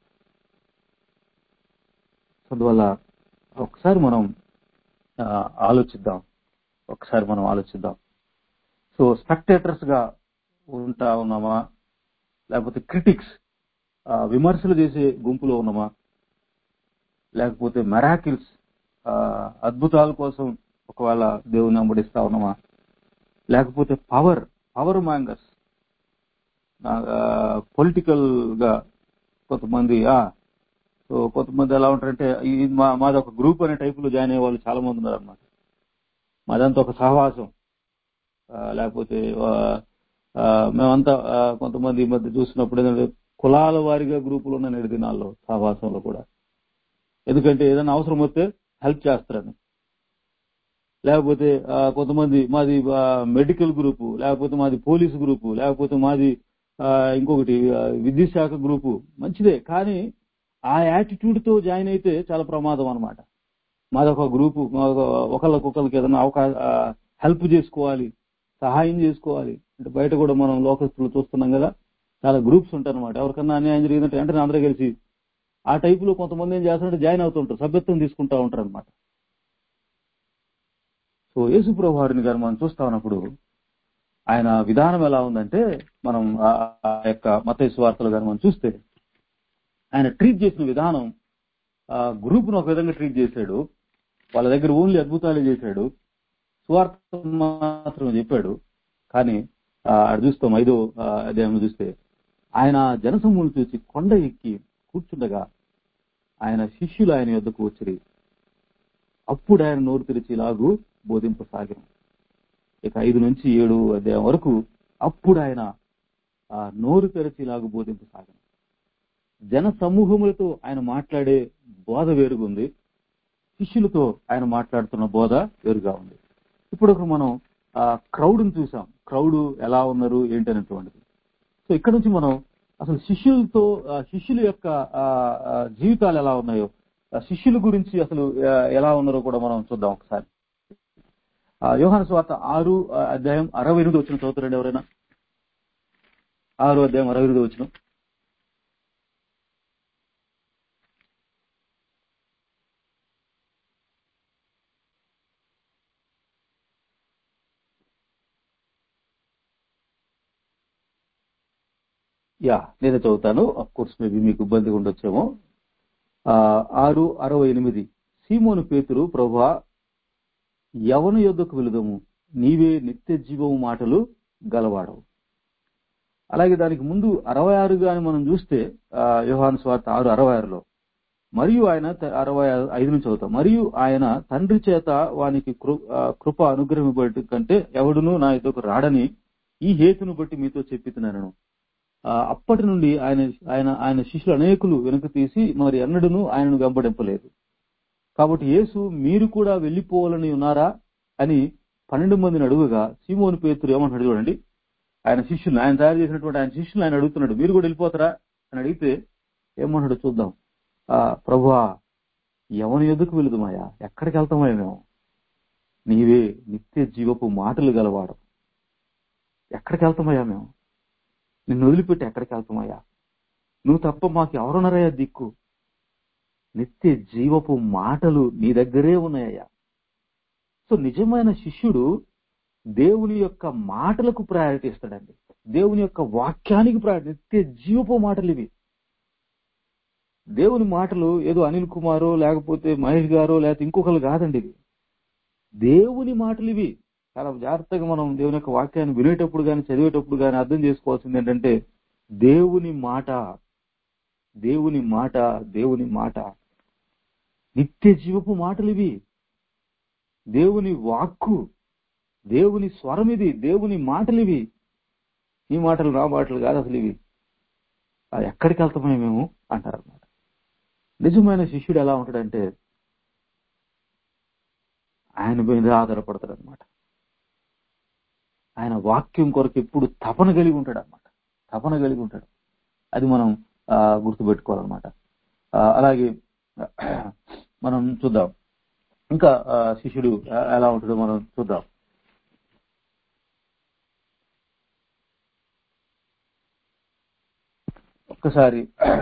అందువల్ల ఒకసారి మనం ఆ, ఆలోచిద్దాం ఒకసారి మనం ఆలోచిద్దాం సో స్పెక్టేటర్స్ గా ఉంటా ఉన్నామా లేకపోతే క్రిటిక్స్ విమర్శలు చేసే గుంపులో ఉన్నామా లేకపోతే మెరాకిల్స్ అద్భుతాల కోసం ఒకవేళ దేవుని అంబడిస్తా ఉన్నామా లేకపోతే పవర్ పవర్ మ్యాంగర్స్ పొలిటికల్ గా కొంతమంది ఆ సో కొంతమంది ఎలా ఉంటారంటే ఇది మా మాది ఒక గ్రూప్ అనే టైప్ లో జాయిన్ అయ్యే వాళ్ళు చాలా మంది ఉన్నారు అనమాట మాదంతా ఒక సహవాసం ఆ, లేకపోతే ఆ, ఆ, మేమంతా ఆ, కొంతమంది ఈ మధ్య చూసినప్పుడు ఏంటంటే కులాల వారిగా గ్రూపులు ఉన్న నేటి దినాల్లో సహవాసంలో కూడా ఎందుకంటే ఏదైనా అవసరం వస్తే హెల్ప్ చేస్తారని లేకపోతే ఆ, కొంతమంది మాది ఆ, మెడికల్ గ్రూపు లేకపోతే మాది పోలీస్ గ్రూపు లేకపోతే మాది ఆ, ఇంకొకటి ఆ, విద్యుత్ శాఖ గ్రూపు మంచిదే కానీ ఆ యాటిట్యూడ్ తో జాయిన్ అయితే చాలా ప్రమాదం అనమాట మాది ఒక గ్రూపు ఒకళ్ళకొకళ్ళకి ఏదైనా అవకాశం హెల్ప్ చేసుకోవాలి సహాయం చేసుకోవాలి అంటే బయట కూడా మనం లోకస్తులు చూస్తున్నాం కదా చాలా గ్రూప్స్ ఉంటాయి అనమాట ఎవరికన్నా అన్యాయం జరిగిందంటే వెంటనే అందరూ కలిసి ఆ టైప్ లో కొంతమంది ఏం చేస్తారంటే జాయిన్ అవుతుంటారు సభ్యత్వం తీసుకుంటా ఉంటారు అనమాట సో యేసు ప్రభువారిని గారు మనం చూస్తా ఉన్నప్పుడు ఆయన విధానం ఎలా ఉందంటే మనం ఆ ఆ యొక్క మత వార్తలు గారు మనం చూస్తే ఆయన ట్రీట్ చేసిన విధానం ఆ గ్రూప్ ను ఒక విధంగా ట్రీట్ చేశాడు వాళ్ళ దగ్గర ఓన్లీ అద్భుతాలే చేశాడు సువార్త మాత్రం చెప్పాడు కానీ ఆ, అటు చూస్తాం ఐదో ఆ, అధ్యాయంలో చూస్తే ఆయన జనసమూహం చూసి కొండ ఎక్కి కూర్చుండగా ఆయన శిష్యులు ఆయన యొద్దకు వచ్చిరి అప్పుడు ఆయన నోరు తెరిచి ఇలాగూ బోధింపసాగిన ఇక ఐదు నుంచి ఏడు అధ్యాయం వరకు అప్పుడు ఆయన ఆ నోరు తెరిచి ఇలాగూ బోధింపసాగిన జన సమూహములతో ఆయన మాట్లాడే బోధ వేరుగుంది శిష్యులతో ఆయన మాట్లాడుతున్న బోధ వేరుగా ఉంది ఇప్పుడు ఒక మనం ఆ క్రౌడ్ ని చూసాం క్రౌడ్ ఎలా ఉన్నారు ఏంటనేటువంటిది సో ఇక్కడ నుంచి మనం అసలు శిష్యులతో ఆ, శిష్యుల యొక్క ఆ, ఆ, జీవితాలు ఎలా ఉన్నాయో ఆ శిష్యుల గురించి అసలు ఆ, ఎలా ఉన్నారో కూడా మనం చూద్దాం ఒకసారి ఆ, యోహాను స్వార్త ఆరు ఆ, అధ్యాయం అరవై ఎనిమిది వచ్చిన చదువుతారండి ఎవరైనా ఆరు అధ్యాయం అరవై ఎనిమిది వచ్చిన యా నేనే చదువుతాను అఫ్ కోర్స్ మేబీ మీకు ఇబ్బందిగా ఉండొచ్చేమో ఆ, ఆరు అరవై ఎనిమిది సీమోను పేతురు ప్రభా యవను యొద్దకు వెళుదము నీవే నిత్య జీవము మాటలు గలవాడవు అలాగే దానికి ముందు అరవై ఆరు గాని మనం చూస్తే ఆ, యోహాను స్వార్థ ఆరు అరవై ఆరులో మరియు ఆయన త- అరవై ఐదు నుంచి చదువుతాం మరియు ఆయన తండ్రి చేత వానికి కృ- ఆ, కృప అనుగ్రహింపబడి కంటే ఎవడును నా ఇద్దరు రాడని ఈ హేతును బట్టి మీతో చెప్పితున్నాను ఆ, అప్పటి నుండి ఆయన ఆయన ఆయన శిష్యులు అనేకులు వెనుక తీసి మరి ఎన్నడూను ఆయనను వెంబడింపలేదు కాబట్టి యేసు మీరు కూడా వెళ్లిపోవాలని ఉన్నారా అని పన్నెండు మందిని అడుగుగా సీమోను పేతురు ఏమంటాడు చూడండి ఆయన శిష్యులు ఆయన తయారు చేసినటువంటి ఆయన శిష్యులు ఆయన అడుగుతున్నాడు మీరు కూడా వెళ్ళిపోతారా అని అడిగితే ఏమంటాడు చూద్దాం ఆ ప్రభువా ఎవని ఎదుకు వెళుదుమాయా ఎక్కడికి వెళ్తామయ్యా మేము నీవే నిత్య జీవపు మాటలు గలవాడు ఎక్కడికి వెళ్తామయ్యా మేము నిన్ను వదిలిపెట్టి ఎక్కడికి వెళ్తామయ్యా నువ్వు తప్ప మాకు ఎవరున్నారయ్యా దిక్కు నిత్య జీవపు మాటలు నీ దగ్గరే ఉన్నాయ్యా సో నిజమైన శిష్యుడు దేవుని యొక్క మాటలకు ప్రయారిటీ ఇస్తాడండి దేవుని యొక్క వాక్యానికి ప్రయారిటీ నిత్య జీవపు మాటలు ఇవి దేవుని మాటలు ఏదో అనిల్ కుమారో లేకపోతే మహేష్ గారో లేకపోతే ఇంకొకరు కాదండి ఇది దేవుని మాటలు ఇవి చాలా జాగ్రత్తగా మనం దేవుని యొక్క వాక్యాన్ని వినేటప్పుడు కానీ చదివేటప్పుడు కానీ అర్థం చేసుకోవాల్సింది ఏంటంటే దేవుని మాట దేవుని మాట దేవుని మాట నిత్య జీవపు మాటలు ఇవి దేవుని వాక్కు దేవుని స్వరం ఇది దేవుని మాటలు ఇవి ఈ మాటలు నా మాటలు కాదు అసలు ఇవి అది ఎక్కడికి వెళ్తామే మేము అంటారు అనమాట నిజమైన శిష్యుడు ఎలా ఉంటాడంటే ఆయన మీద ఆధారపడతాడు అనమాట ఆయన వాక్యం కొరకు ఎప్పుడు తపన కలిగి ఉంటాడు అనమాట తపన కలిగి ఉంటాడు అది మనం ఆ, గుర్తుపెట్టుకోవాలన్నమాట ఆ, అలాగే మనం చూద్దాం ఇంకా ఆ, శిష్యుడు ఆ, ఎలా ఉంటాడో మనం చూద్దాం ఒక్కసారి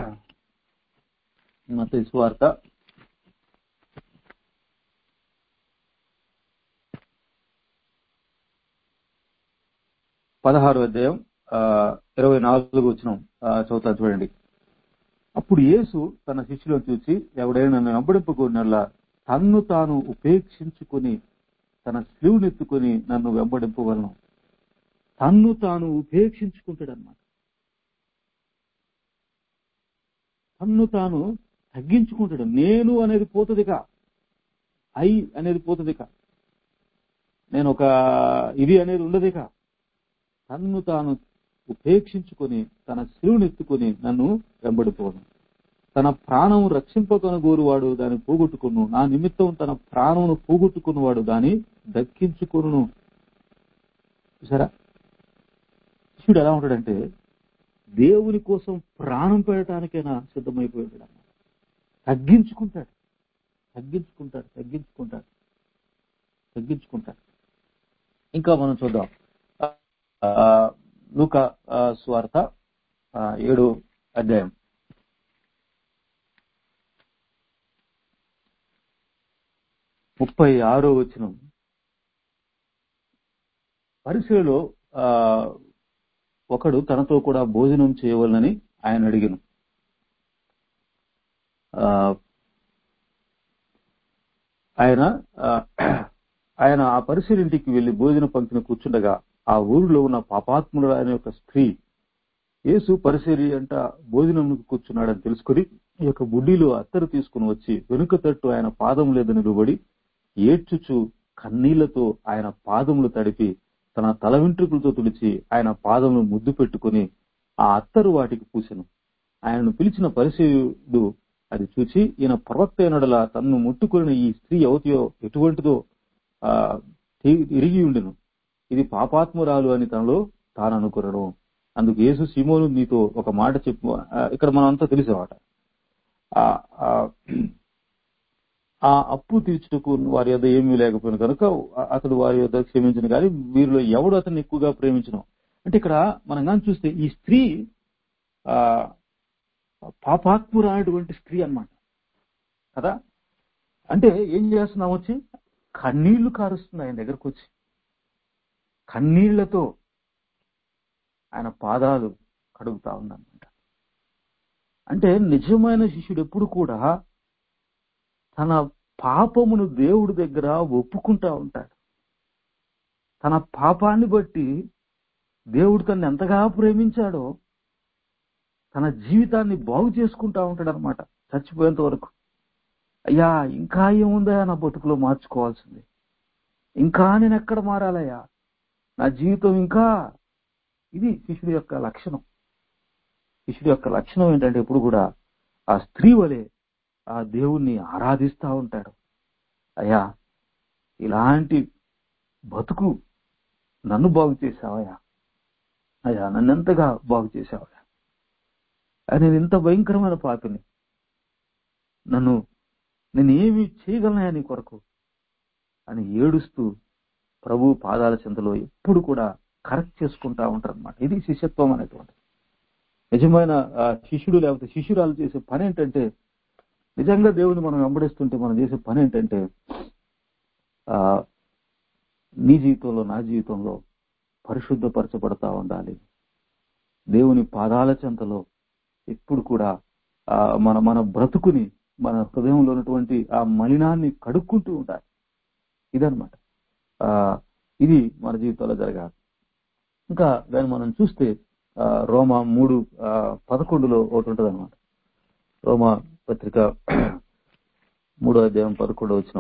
మత వార్త పదహారు అధ్యాయం ఆ, ఇరవై నాలుగు వచ్చిన చదువుతా చూడండి అప్పుడు యేసు తన శిష్యులను చూసి ఎవడైనా నన్ను వెంబడింపకూడనల్లా తన్ను తాను ఉపేక్షించుకొని తన స్లీవునెత్తుకొని నన్ను వెంబడింపవలను తన్ను తాను ఉపేక్షించుకుంటాడు అనమాట తన్ను తాను తగ్గించుకుంటాడు నేను అనేది పోతుందిగా ఐ అనేది పోతుందిగా నేను ఒక ఇది అనేది ఉండదిగా తన్ను తాను ఉపేక్షించుకొని తన శివునెత్తుకొని నన్ను వెంబడిపోను తన ప్రాణం రక్షింపకొనగోరువాడు దాన్ని పోగొట్టుకును నా నిమిత్తం తన ప్రాణమును పోగొట్టుకున్నవాడు దాన్ని దక్కించుకొను చూసారా శిష్యుడు ఎలా ఉంటాడంటే దేవుని కోసం ప్రాణం పెట్టడానికైనా సిద్ధమైపోయాడు అన్నమాట తగ్గించుకుంటాడు తగ్గించుకుంటాడు తగ్గించుకుంటాడు తగ్గించుకుంటాడు ఇంకా మనం చూద్దాం ఆ, లూకా ఆ, స్వార్త ఆ, ఏడు అధ్యాయం ముప్పై ఆరో వచనం పరిశీలిలో ఆ ఒకడు తనతో కూడా భోజనం చేయవలనని ఆయన అడిగిను ఆ, ఆయన ఆ, ఆయన ఆ పరిశీలింటికి వెళ్లి భోజన పంక్తిని కూర్చుండగా ఆ ఊరిలో ఉన్న పాపాత్ముడు ఆయన యొక్క స్త్రీ యేసు పరిశీలి అంట భోజనంకు కూర్చున్నాడని తెలుసుకుని ఈ యొక్క బుడ్డిలో అత్తరు తీసుకుని వచ్చి వెనుక తట్టు ఆయన పాదం లేదు నిలబడి ఏడ్చుచు కన్నీళ్లతో ఆయన పాదములు తడిపి తన తల వెంట్రుకలతో తుడిచి ఆయన పాదములు ముద్దు పెట్టుకుని ఆ అత్తరు వాటికి పూసెను ఆయనను పిలిచిన పరిశీలుడు అది చూచి ఈయన ప్రవక్త అయినడలా తన్ను ముట్టుకుని ఈ స్త్రీ ఎవతియో ఎటువంటిదో ఆ తి- ఇరిగి ఉండెను ఇది పాపాత్మురాలు అని తనలో తాను అనుకున్నాడు అందుకు యేసు సీమోను నీతో ఒక మాట చెప్పు ఆ, ఇక్కడ మనం అంతా తెలిసేవాట ఆ ఆ, ఆ అప్పు తీర్చుటకు వారి యొద్ద ఏమీ లేకపోయిన కనుక అతడు వారి యొద్ద క్షమించిన కానీ వీరిలో ఎవడు అతన్ని ఎక్కువగా ప్రేమించను అంటే ఇక్కడ మనం కానీ చూస్తే ఈ స్త్రీ ఆ పాపాత్మురానటువంటి స్త్రీ అన్నమాట కదా అంటే ఏం చేస్తున్నాం వచ్చి కన్నీళ్లు కారుస్తుంది ఆయన దగ్గరకు వచ్చి కన్నీళ్లతో ఆయన పాదాలు కడుగుతా ఉందన్నమాట అంటే నిజమైన శిష్యుడు ఎప్పుడు కూడా తన పాపమును దేవుడి దగ్గర ఒప్పుకుంటా ఉంటాడు తన పాపాన్ని బట్టి దేవుడు తను ఎంతగా ప్రేమించాడో తన జీవితాన్ని బాగు చేసుకుంటా ఉంటాడు అనమాట చచ్చిపోయేంత వరకు అయ్యా ఇంకా ఏముందా నా బతుకులో మార్చుకోవాల్సింది ఇంకా నేను ఎక్కడ మారాలయ్యా నా జీవితం ఇంకా ఇది శిష్యుడి యొక్క లక్షణం శిష్యుడి యొక్క లక్షణం ఏంటంటే ఎప్పుడు కూడా ఆ స్త్రీ వలె ఆ దేవుణ్ణి ఆరాధిస్తా ఉంటాడు అయ్యా ఇలాంటి బతుకు నన్ను బాగు చేశావయ్యా అయ్యా నన్ను ఎంతగా బాగు చేశావయ్యా అయ్యా, నేను ఇంత భయంకరమైన పాపిని నన్ను నేను ఏమి చేయగలనయా నీ కొరకు అని ఏడుస్తూ ప్రభు పాదాల చెంతలో ఎప్పుడు కూడా కరెక్ట్ చేసుకుంటా ఉంటారు అనమాట ఇది శిష్యత్వం అనేటువంటి నిజమైన ఆ, శిష్యుడు లేకపోతే శిష్యురాలు చేసే పని ఏంటంటే నిజంగా దేవుని మనం వెంబడిస్తుంటే మనం చేసే పని ఏంటంటే ఆ నీ జీవితంలో నా జీవితంలో పరిశుద్ధపరచబడతా ఉండాలి దేవుని పాదాల చెంతలో ఎప్పుడు కూడా ఆ మన మన బ్రతుకుని మన హృదయంలో ఉన్నటువంటి ఆ మలినాన్ని కడుక్కుంటూ ఉండాలి ఇదనమాట ఆ ఇది మన జీవితంలో జరగాలి ఇంకా దాన్ని మనం చూస్తే ఆ, రోమా మూడు ఆ, పదకొండులో ఒకటి ఉంటుంది అనమాట రోమా పత్రిక మూడో అధ్యాయం పదకొండు వచ్చిన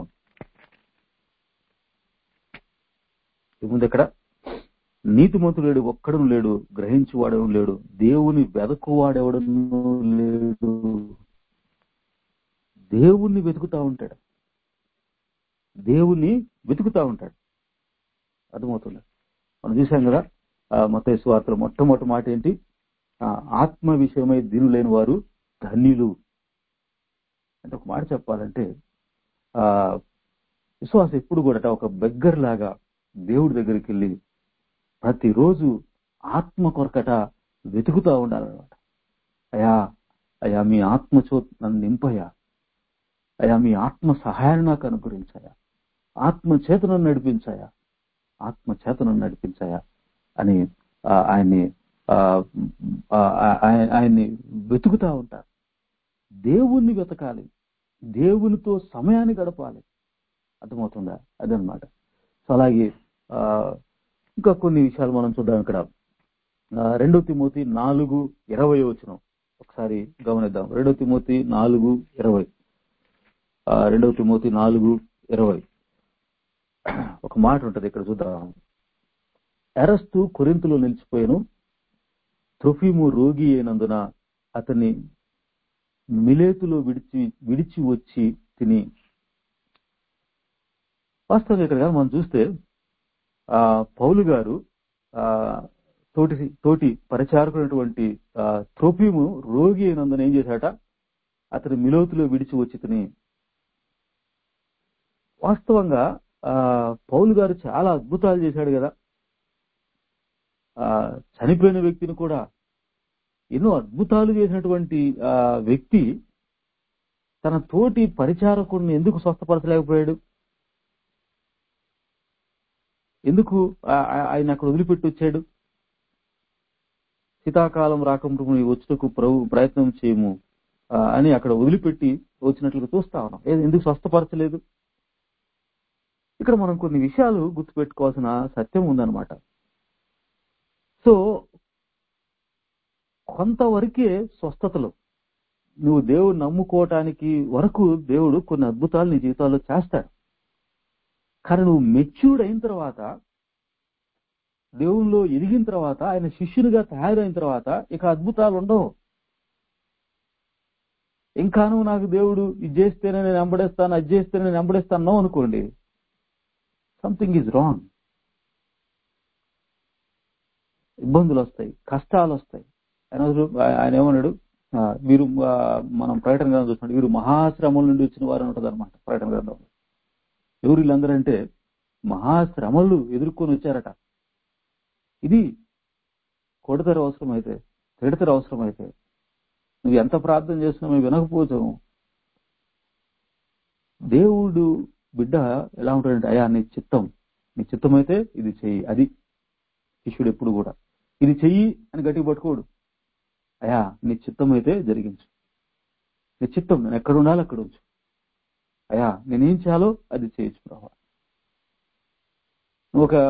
ముందు ఇక్కడ నీతిమంతుడు లేడు ఒక్కడు లేడు గ్రహించువాడెవడు లేడు దేవుని వెదకువాడెవడను లేడు దేవుణ్ణి వెతుకుతా ఉంటాడు దేవుణ్ణి వెతుకుతా ఉంటాడు అర్థమవుతుంది మనం చూసాం కదా మత వార్తలో మొట్టమొదటి మాట ఏంటి ఆ, ఆత్మ విషయమై దీనులైన వారు ధన్యులు అంటే ఒక మాట చెప్పాలంటే ఆ విశ్వాసం ఎప్పుడు కూడా ఒక బెగ్గర్ లాగా దేవుడి దగ్గరికి వెళ్ళి ప్రతిరోజు ఆత్మ కొరకట వెతుకుతా ఉండాలన్నమాట అయా అయా మీ ఆత్మ చో నన్ను నింపయా అయా మీ ఆత్మ సహాయాన్ని నాకు అనుగ్రహించాయా ఆత్మ చేతను నడిపించాయా ఆత్మ చేతను నడిపించాయా అని ఆ, ఆయన్ని ఆ, ఆ, ఆయ- ఆయన్ని వెతుకుతా ఉంటారు దేవుణ్ణి వెతకాలి దేవునితో సమయాన్ని గడపాలి అర్థమవుతుందా అదనమాట సో అలాగే ఆ, ఇంకా కొన్ని విషయాలు మనం చూద్దాం ఇక్కడ ఆ, రెండో తిమోతి నాలుగు ఇరవై వచ్చిన ఒకసారి గమనిద్దాం రెండో తిమోతి నాలుగు ఇరవై ఆ, రెండవ తిమోతి నాలుగు ఇరవై ఒక మాట ఉంటది ఇక్కడ చూద్దాం ఎరస్తు కొరింతలో నిలిచిపోయాను త్రొఫిము రోగి అయినందున అతన్ని మిలేతులో విడిచి విడిచి వచ్చి తిని వాస్తవంగా ఇక్కడ కానీ మనం చూస్తే ఆ పౌలు గారు ఆ తోటి తోటి పరిచారకుడైనటువంటి ఆ, త్రోఫిము రోగి అయినందున ఏం చేశాట అతని మిలోతులో విడిచి వచ్చి తిని వాస్తవంగా ఆ పౌలు గారు చాలా అద్భుతాలు చేశాడు కదా ఆ చనిపోయిన వ్యక్తిని కూడా ఎన్నో అద్భుతాలు చేసినటువంటి ఆ వ్యక్తి తన తోటి పరిచారకుడిని ఎందుకు స్వస్థపరచలేకపోయాడు ఎందుకు ఆ- ఆ- ఆయన అక్కడ వదిలిపెట్టి వచ్చాడు శీతాకాలం రాకముందు నీ వచ్చుటకు ప్రభు ప్రయత్నం చేయము ఆ, అని అక్కడ వదిలిపెట్టి వచ్చినట్లుగా చూస్తా ఉన్నాం ఏది ఎందుకు స్వస్థపరచలేదు ఇక్కడ మనం కొన్ని విషయాలు గుర్తుపెట్టుకోవాల్సిన సత్యం ఉందన్నమాట సో కొంతవరకే స్వస్థతలు నువ్వు దేవుడు నమ్ముకోవటానికి వరకు దేవుడు కొన్ని అద్భుతాలు నీ జీవితాల్లో చేస్తాడు కానీ నువ్వు మెచ్యూర్డ్ అయిన తర్వాత దేవుల్లో ఎదిగిన తర్వాత ఆయన శిష్యునిగా తయారైన తర్వాత ఇక అద్భుతాలు ఉండవు ఇంకా నువ్వు నాకు దేవుడు ఇది చేస్తేనే నేను వెంబడేస్తాను అది చేస్తేనే నేను వెంబడేస్తాను అనుకోండి సంథింగ్ ఈజ్ రాంగ్ ఇబ్బందులు వస్తాయి కష్టాలు వస్తాయి ఆయన అసలు- ఆయన ఏమన్నాడు ఆ, వీరు ఆ, మనం ప్రకటన గ్రంథం చూస్తున్నాడు వీరు మహాశ్రమల నుండి వచ్చిన వారు ఉంటుంది అనమాట ప్రకటన గ్రంథం ఎవరు వీళ్ళందరూ అంటే మహాశ్రమలు ఎదుర్కొని వచ్చారట ఇది కొడతరు అవసరమైతే తిడతరు అవసరమైతే నువ్వు ఎంత ప్రార్థన చేసినా మేము వినకపోతాము దేవుడు బిడ్డ ఎలా ఉంటాడంటే అయా నీ చిత్తం నీ చిత్తం అయితే ఇది చెయ్యి అది శిష్యుడు ఎప్పుడు కూడా ఇది చెయ్యి అని గట్టిగా పట్టుకోడు అయా నీ చిత్తం అయితే జరిగించు నీ చిత్తం నేను ఎక్కడ ఉండాలి అక్కడ ఉంచు అయా నేనేం చేయాలో అది చేయొచ్చు ప్రభా నువ్వు ఒక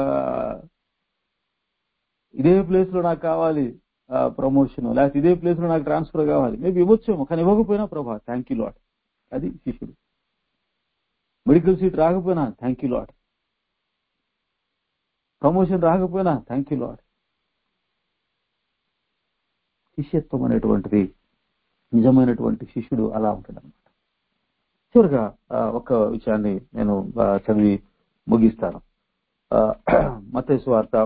ఇదే ప్లేస్ లో నాకు కావాలి ప్రమోషన్ లేకపోతే ఇదే ప్లేస్ లో నాకు ట్రాన్స్ఫర్ కావాలి మేబీ ఇవ్వచ్చేమో కానీ ఇవ్వకపోయినా ప్రభా థ్యాంక్ యూ లాట్ అది శిష్యుడు మెడికల్ సీట్ రాకపోయినా థ్యాంక్ యూ లాట్ ప్రమోషన్ రాకపోయినా థ్యాంక్ యూ లాట్ శిష్యత్వం అనేటువంటిది నిజమైనటువంటి శిష్యుడు అలా ఉంటాడు అనమాట చివరిగా ఆ, ఒక విషయాన్ని నేను ఆ, చదివి ముగిస్తాను మతేసు వార్త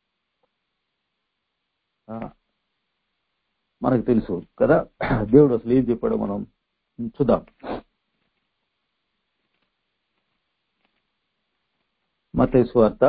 ఆ, మనకు తెలుసు కదా దేవుడు అసలు ఏం చెప్పాడో మనం చూద్దాం మతేసు వార్త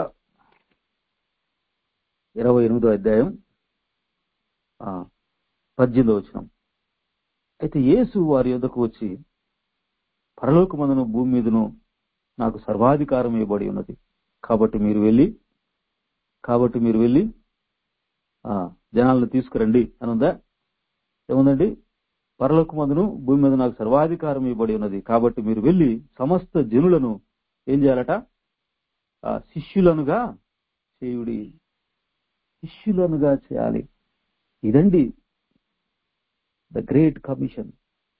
ఇరవై ఎనిమిదో అధ్యాయం ఆ, పద్దెనిమిదో వచనం అయితే యేసు వారి యొద్దకు వచ్చి పరలోకమందును భూమి మీదను నాకు సర్వాధికారం ఇవ్వబడి ఉన్నది కాబట్టి మీరు వెళ్ళి కాబట్టి మీరు వెళ్ళి ఆ, జనాలను తీసుకురండి అని ఉందా ఏముందండి పరలోకమందును భూమి మీద నాకు సర్వాధికారం ఇవ్వబడి ఉన్నది కాబట్టి మీరు వెళ్లి సమస్త జనులను ఏం చేయాలట ఆ, శిష్యులనుగా చేయుడి శిష్యులనుగా చేయాలి ఇదండి ద గ్రేట్ కమిషన్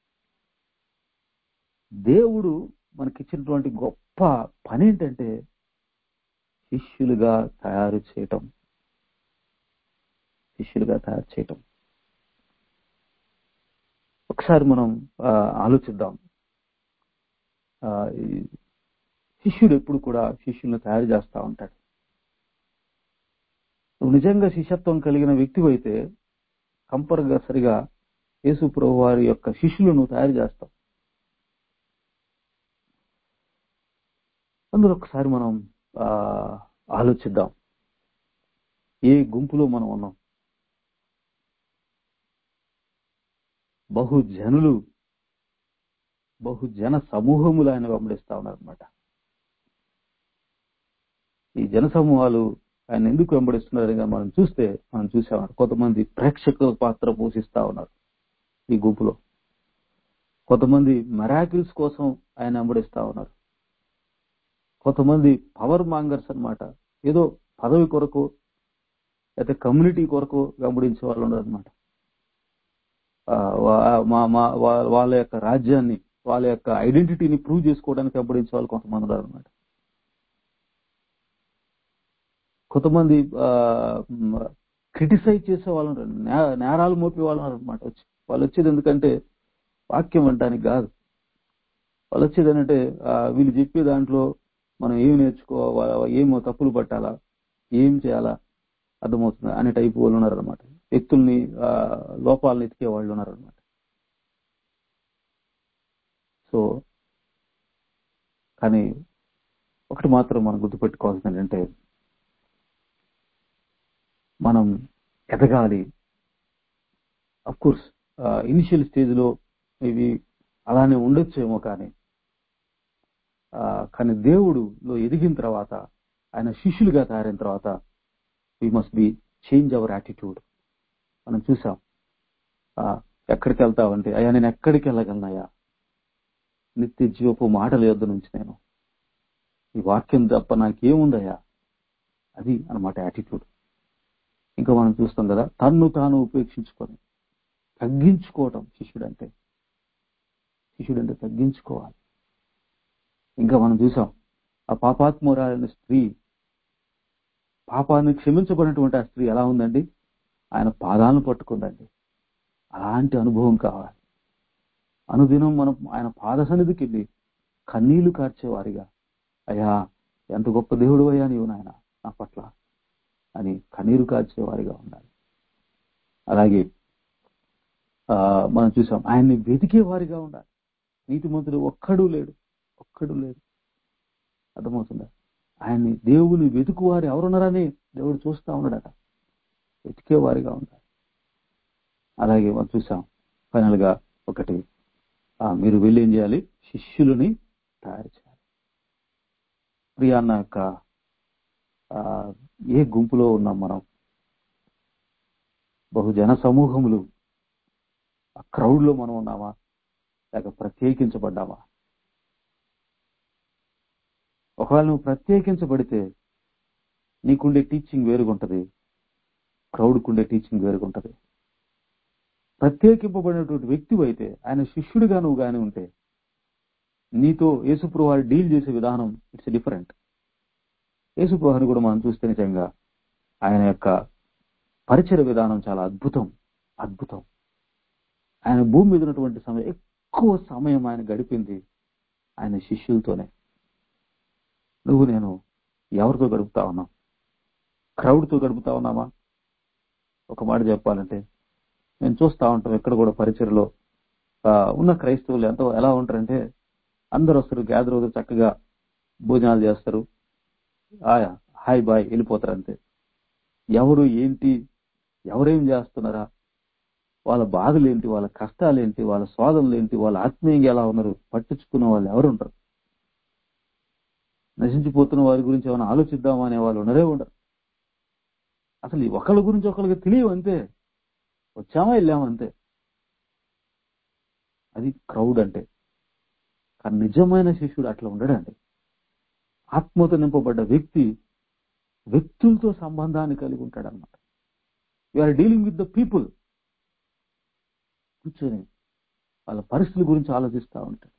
దేవుడు మనకిచ్చినటువంటి గొప్ప పని ఏంటంటే శిష్యులుగా తయారు చేయటం శిష్యులుగా తయారు చేయటం ఒకసారి మనం ఆ, ఆలోచిద్దాం ఆ, ఈ శిష్యుడు ఎప్పుడు కూడా శిష్యులను తయారు చేస్తా ఉంటాడు నువ్వు నిజంగా శిష్యత్వం కలిగిన వ్యక్తివైతే కంపల్సరిగా యేసు ప్రభు వారి యొక్క శిష్యులను తయారు చేస్తావు అందులో ఒకసారి మనం ఆ, ఆలోచిద్దాం ఏ గుంపులో మనం ఉన్నాం బహుజనులు బహుజన సమూహములు ఆయన వెంబడిస్తా ఉన్నారనమాట ఈ జన సమూహాలు ఆయన ఎందుకు వెంబడిస్తున్నారని మనం చూస్తే మనం చూసామన్నారు కొంతమంది ప్రేక్షకుల పాత్ర పోషిస్తా ఉన్నారు ఈ గుంపులో కొంతమంది మెరాకిల్స్ కోసం ఆయన వెంబడిస్తా ఉన్నారు కొంతమంది పవర్ మాంగర్స్ అన్నమాట ఏదో పదవి కొరకు లేకపోతే కమ్యూనిటీ కొరకు వెంబడించే వాళ్ళు ఉన్నారు అనమాట వాళ్ళ యొక్క రాజ్యాన్ని వాళ్ళ యొక్క ఐడెంటిటీని ప్రూవ్ చేసుకోవడానికి వెంబడించే వాళ్ళు కొంతమంది ఉన్నారు అనమాట కొంతమంది క్రిటిసైజ్ చేసే వాళ్ళు ఉన్నారు నే- నేరాలు మోపే వాళ్ళు ఉన్నారు అనమాట వచ్చి వాళ్ళు వచ్చేది ఎందుకంటే వాక్యం అనడానికి కాదు వాళ్ళు వచ్చేది ఏంటంటే ఆ, వీళ్ళు చెప్పే దాంట్లో మనం ఏం నేర్చుకోవాలా ఏం తప్పులు పట్టాలా ఏం చేయాలా అర్థమవుతుంది అనే టైప్ వాళ్ళు ఉన్నారనమాట వ్యక్తుల్ని ఆ, లోపాలను ఎతికే వాళ్ళు ఉన్నారనమాట సో కానీ ఒకటి మాత్రం మనం గుర్తుపెట్టుకోవాల్సింది ఏంటంటే మనం ఎదగాలి అఫ్ కోర్స్ ఇనిషియల్ స్టేజ్ లో ఇవి అలానే ఉండొచ్చేమో కానీ ఆ, కానీ దేవుడులో ఎదిగిన తర్వాత ఆయన శిష్యులుగా తయారైన తర్వాత we must be change our attitude మనం చూసాం ఆ, ఎక్కడికి వెళ్తావంటే అయ్యా నేను ఎక్కడికి వెళ్ళగలనయ్యా నిత్య జీవపు మాటల యొద్ద నుంచి నేను ఈ వాక్యం తప్ప నాకేముందయ్యా అది అన్నమాట యాటిట్యూడ్ ఇంకా మనం చూస్తాం కదా తన్ను తాను ఉపేక్షించుకొని తగ్గించుకోవటం శిష్యుడు అంటే శిష్యుడు అంటే తగ్గించుకోవాలి ఇంకా మనం చూసాం ఆ పాపాత్మురాలైన స్త్రీ పాపాన్ని క్షమించబడినటువంటి ఆ స్త్రీ ఎలా ఉందండి ఆయన పాదాలను పట్టుకుందండి అలాంటి అనుభవం కావాలి అనుదినం మనం ఆయన పాద సన్నిధికి వెళ్ళి కన్నీళ్లు కార్చేవారిగా అయ్యా ఎంత గొప్ప దేవుడు అయ్యా నీవు నాయన నా పట్ల అని కన్నీరు కార్చేవారిగా ఉండాలి అలాగే ఆ, మనం చూసాం ఆయన్ని వెతికే వారిగా ఉండాలి నీతిమంతుడు ఒక్కడు లేడు ఒక్కడు లేడు అర్థమవుతుందా ఆయన్ని దేవుని వెతుకువారు ఎవరున్నారని దేవుడు చూస్తా ఉన్నాడట వెతికే వారిగా ఉండాలి అలాగే మనం చూసాం ఫైనల్ గా ఒకటి ఆ, మీరు వెళ్ళి ఏం చేయాలి శిష్యులని తయారు చేయాలి ప్రియాన్న యొక్క ఆ, ఏ గుంపులో ఉన్నాం మనం బహుజన సమూహములు ఆ క్రౌడ్ లో మనం ఉన్నామా లేక ప్రత్యేకించబడ్డామా ఒకవేళ నువ్వు ప్రత్యేకించబడితే నీకుండే టీచింగ్ వేరుగుంటది క్రౌడ్కుండే టీచింగ్ వేరుగుంటది ప్రత్యేకింపబడినటువంటి వ్యక్తి అయితే ఆయన శిష్యుడిగా నువ్వు గాని ఉంటే నీతో యేసుప్రభు వారు డీల్ చేసే విధానం ఇట్స్ డిఫరెంట్ యేసుప్రభుని కూడా మనం చూస్తే నిజంగా ఆయన యొక్క పరిచయ విధానం చాలా అద్భుతం అద్భుతం ఆయన భూమి మీద ఉన్నటువంటి సమయం ఎక్కువ సమయం ఆయన గడిపింది ఆయన శిష్యులతోనే నువ్వు నేను ఎవరితో గడుపుతా ఉన్నాం క్రౌడ్తో గడుపుతా ఉన్నామా ఒక మాట చెప్పాలంటే నేను చూస్తా ఉంటాం ఎక్కడ కూడా పరిచయలో ఆ, ఉన్న క్రైస్తవులు ఎంతో ఎలా ఉంటారంటే అందరూ వస్తారు గ్యాదర్ అవుతారు చక్కగా భోజనాలు చేస్తారు ఆయా హాయ్ బాయ్ వెళ్ళిపోతారు అంతే ఎవరు ఏంటి ఎవరేం చేస్తున్నారా వాళ్ళ బాధలు ఏంటి వాళ్ళ కష్టాలు ఏంటి వాళ్ళ స్వాదనలు ఏంటి వాళ్ళ ఆత్మీయంగా ఎలా ఉన్నారు పట్టించుకున్న వాళ్ళు ఎవరు ఉంటారు నశించిపోతున్న వారి గురించి ఏమైనా ఆలోచిద్దామా అనే వాళ్ళు ఉండరే ఉండరు అసలు ఈ ఒకళ్ళ గురించి ఒకళ్ళకి తెలియవు అంతే వచ్చామా వెళ్ళామా అంతే అది క్రౌడ్ అంటే కానీ నిజమైన శిష్యుడు అట్లా ఉండడండి ఆత్మతో నింపబడ్డ వ్యక్తి వ్యక్తులతో సంబంధాన్ని కలిగి ఉంటాడు అనమాట are dealing with the people కూర్చొని వాళ్ళ పరిస్థితుల గురించి ఆలోచిస్తూ ఉంటాడు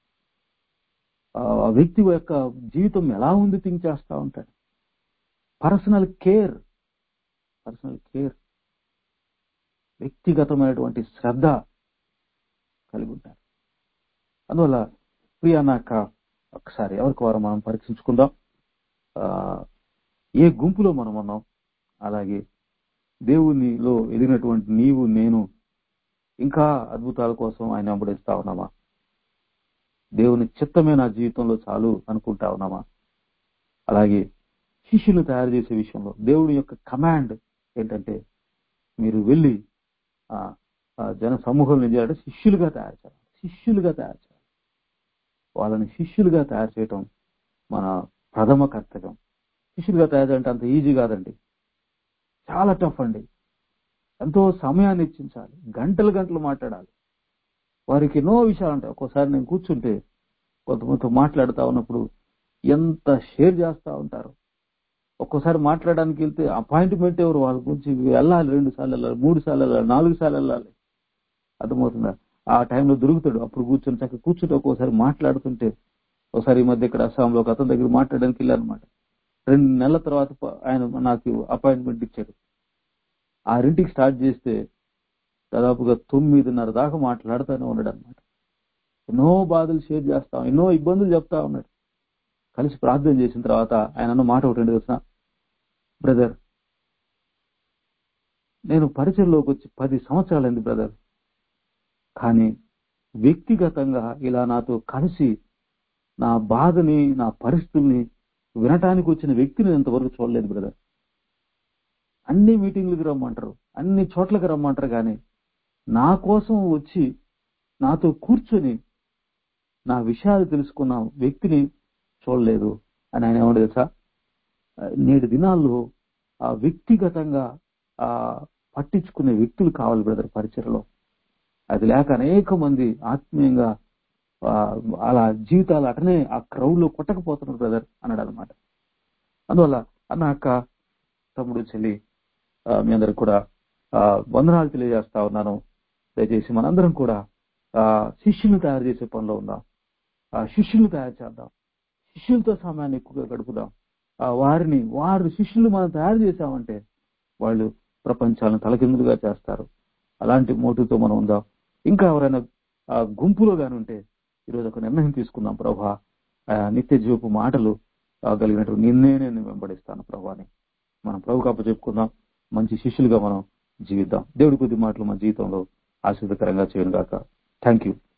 ఆ వ్యక్తి యొక్క జీవితం ఎలా ఉంది థింక్ చేస్తూ ఉంటాడు పర్సనల్ కేర్ పర్సనల్ కేర్ వ్యక్తిగతమైనటువంటి శ్రద్ధ కలిగి ఉంటారు అందువల్ల ప్రియా నాక ఒకసారి ఎవరికి వారు మనం పరీక్షించుకుందాం ఆ ఏ గుంపులో మనం ఉన్నాం అలాగే దేవునిలో ఎదిగినటువంటి నీవు నేను ఇంకా అద్భుతాల కోసం ఆయన వెంబడిస్తా ఉన్నామా దేవుని చిత్తమే నా జీవితంలో చాలు అనుకుంటా ఉన్నామా అలాగే శిష్యులు తయారు చేసే విషయంలో దేవుడి యొక్క కమాండ్ ఏంటంటే మీరు వెళ్ళి ఆ జన సమూహం ఏం చేయాలంటే శిష్యులుగా తయారు చేయాలి శిష్యులుగా తయారు చేయాలి వాళ్ళని శిష్యులుగా తయారు చేయటం మన ప్రథమ కర్తవ్యం శిష్యులుగా తయారు చేయాలంటే అంత ఈజీ కాదండి చాలా టఫ్ అండి ఎంతో సమయాన్ని ఇచ్చించాలి గంటలు గంటలు మాట్లాడాలి వారికి ఎన్నో విషయాలు ఉంటాయి ఒక్కోసారి నేను కూర్చుంటే కొంతమందితో మాట్లాడుతూ ఉన్నప్పుడు ఎంత షేర్ చేస్తూ ఉంటారు ఒక్కోసారి మాట్లాడడానికి వెళ్తే అపాయింట్మెంట్ ఎవరు వాళ్ళ గురించి వెళ్ళాలి రెండు సార్లు వెళ్ళాలి మూడు సార్లు వెళ్ళాలి నాలుగు సార్లు వెళ్ళాలి అర్థమవుతుందా ఆ టైంలో దొరుకుతాడు అప్పుడు కూర్చొని చక్కగా కూర్చుంటే ఒక్కోసారి మాట్లాడుతుంటే ఒకసారి ఈ మధ్య ఇక్కడ అస్సాంలో ఒక అతని దగ్గర మాట్లాడడానికి వెళ్ళానమాట రెండు నెలల తర్వాత ఆయన నాకు అపాయింట్మెంట్ ఇచ్చాడు ఆరింటికి స్టార్ట్ చేస్తే దాదాపుగా తొమ్మిదిన్నర దాకా మాట్లాడుతూనే ఉన్నాడు అనమాట ఎన్నో బాధలు షేర్ చేస్తాం ఎన్నో ఇబ్బందులు చెప్తా ఉన్నాడు కలిసి ప్రార్థన చేసిన తర్వాత ఆయన అన్న మాట ఒకటి తెలుసిన బ్రదర్ నేను పరిచయంలోకి వచ్చి పది సంవత్సరాలైంది బ్రదర్ కానీ వ్యక్తిగతంగా ఇలా నాతో కలిసి నా బాధని నా పరిస్థితుల్ని వినటానికి వచ్చిన వ్యక్తిని ఇంతవరకు చూడలేదు బ్రదర్ అన్ని మీటింగ్లకు రమ్మంటారు అన్ని చోట్లకి రమ్మంటారు కానీ నా కోసం వచ్చి నాతో కూర్చొని నా విషయాలు తెలుసుకున్న వ్యక్తిని చూడలేదు అని ఆయన ఏమన్నా తెలుసా నేటి దినాల్లో ఆ వ్యక్తిగతంగా ఆ పట్టించుకునే వ్యక్తులు కావాలి బ్రదర్ పరిచయలో అది లేక అనేక మంది ఆత్మీయంగా అలా జీవితాలు అటనే ఆ క్రౌడ్ లో కొట్టకపోతున్నారు బ్రదర్ అన్నాడు అనమాట అందువల్ల అన్న అక్క తమ్ముడు చెల్లి మీ అందరికి కూడా వందనాలు తెలియజేస్తా ఉన్నాను దయచేసి మనందరం కూడా ఆ శిష్యులను తయారు చేసే పనిలో ఉందాం ఆ శిష్యులను తయారు చేద్దాం శిష్యులతో సమయాన్ని ఎక్కువగా గడుపుదాం ఆ వారిని వారు శిష్యులు మనం తయారు చేశామంటే వాళ్ళు ప్రపంచాలను తలకిందులుగా చేస్తారు అలాంటి మోటుతో మనం ఉందాం ఇంకా ఎవరైనా ఆ గుంపులో గాని ఉంటే ఈరోజు ఒక నిర్ణయం తీసుకుందాం ప్రభా నిత్య జీవపు మాటలు కలిగినటువంటి నిన్నే నేను వెంబడిస్తాను ప్రభాని మనం ప్రభు కప్ప చెప్పుకుందాం మంచి శిష్యులుగా మనం జీవిద్దాం దేవుడి కొద్ది మాటలు మన జీవితంలో ఆశీర్వదకరంగా చేయను గాక థ్యాంక్ యూ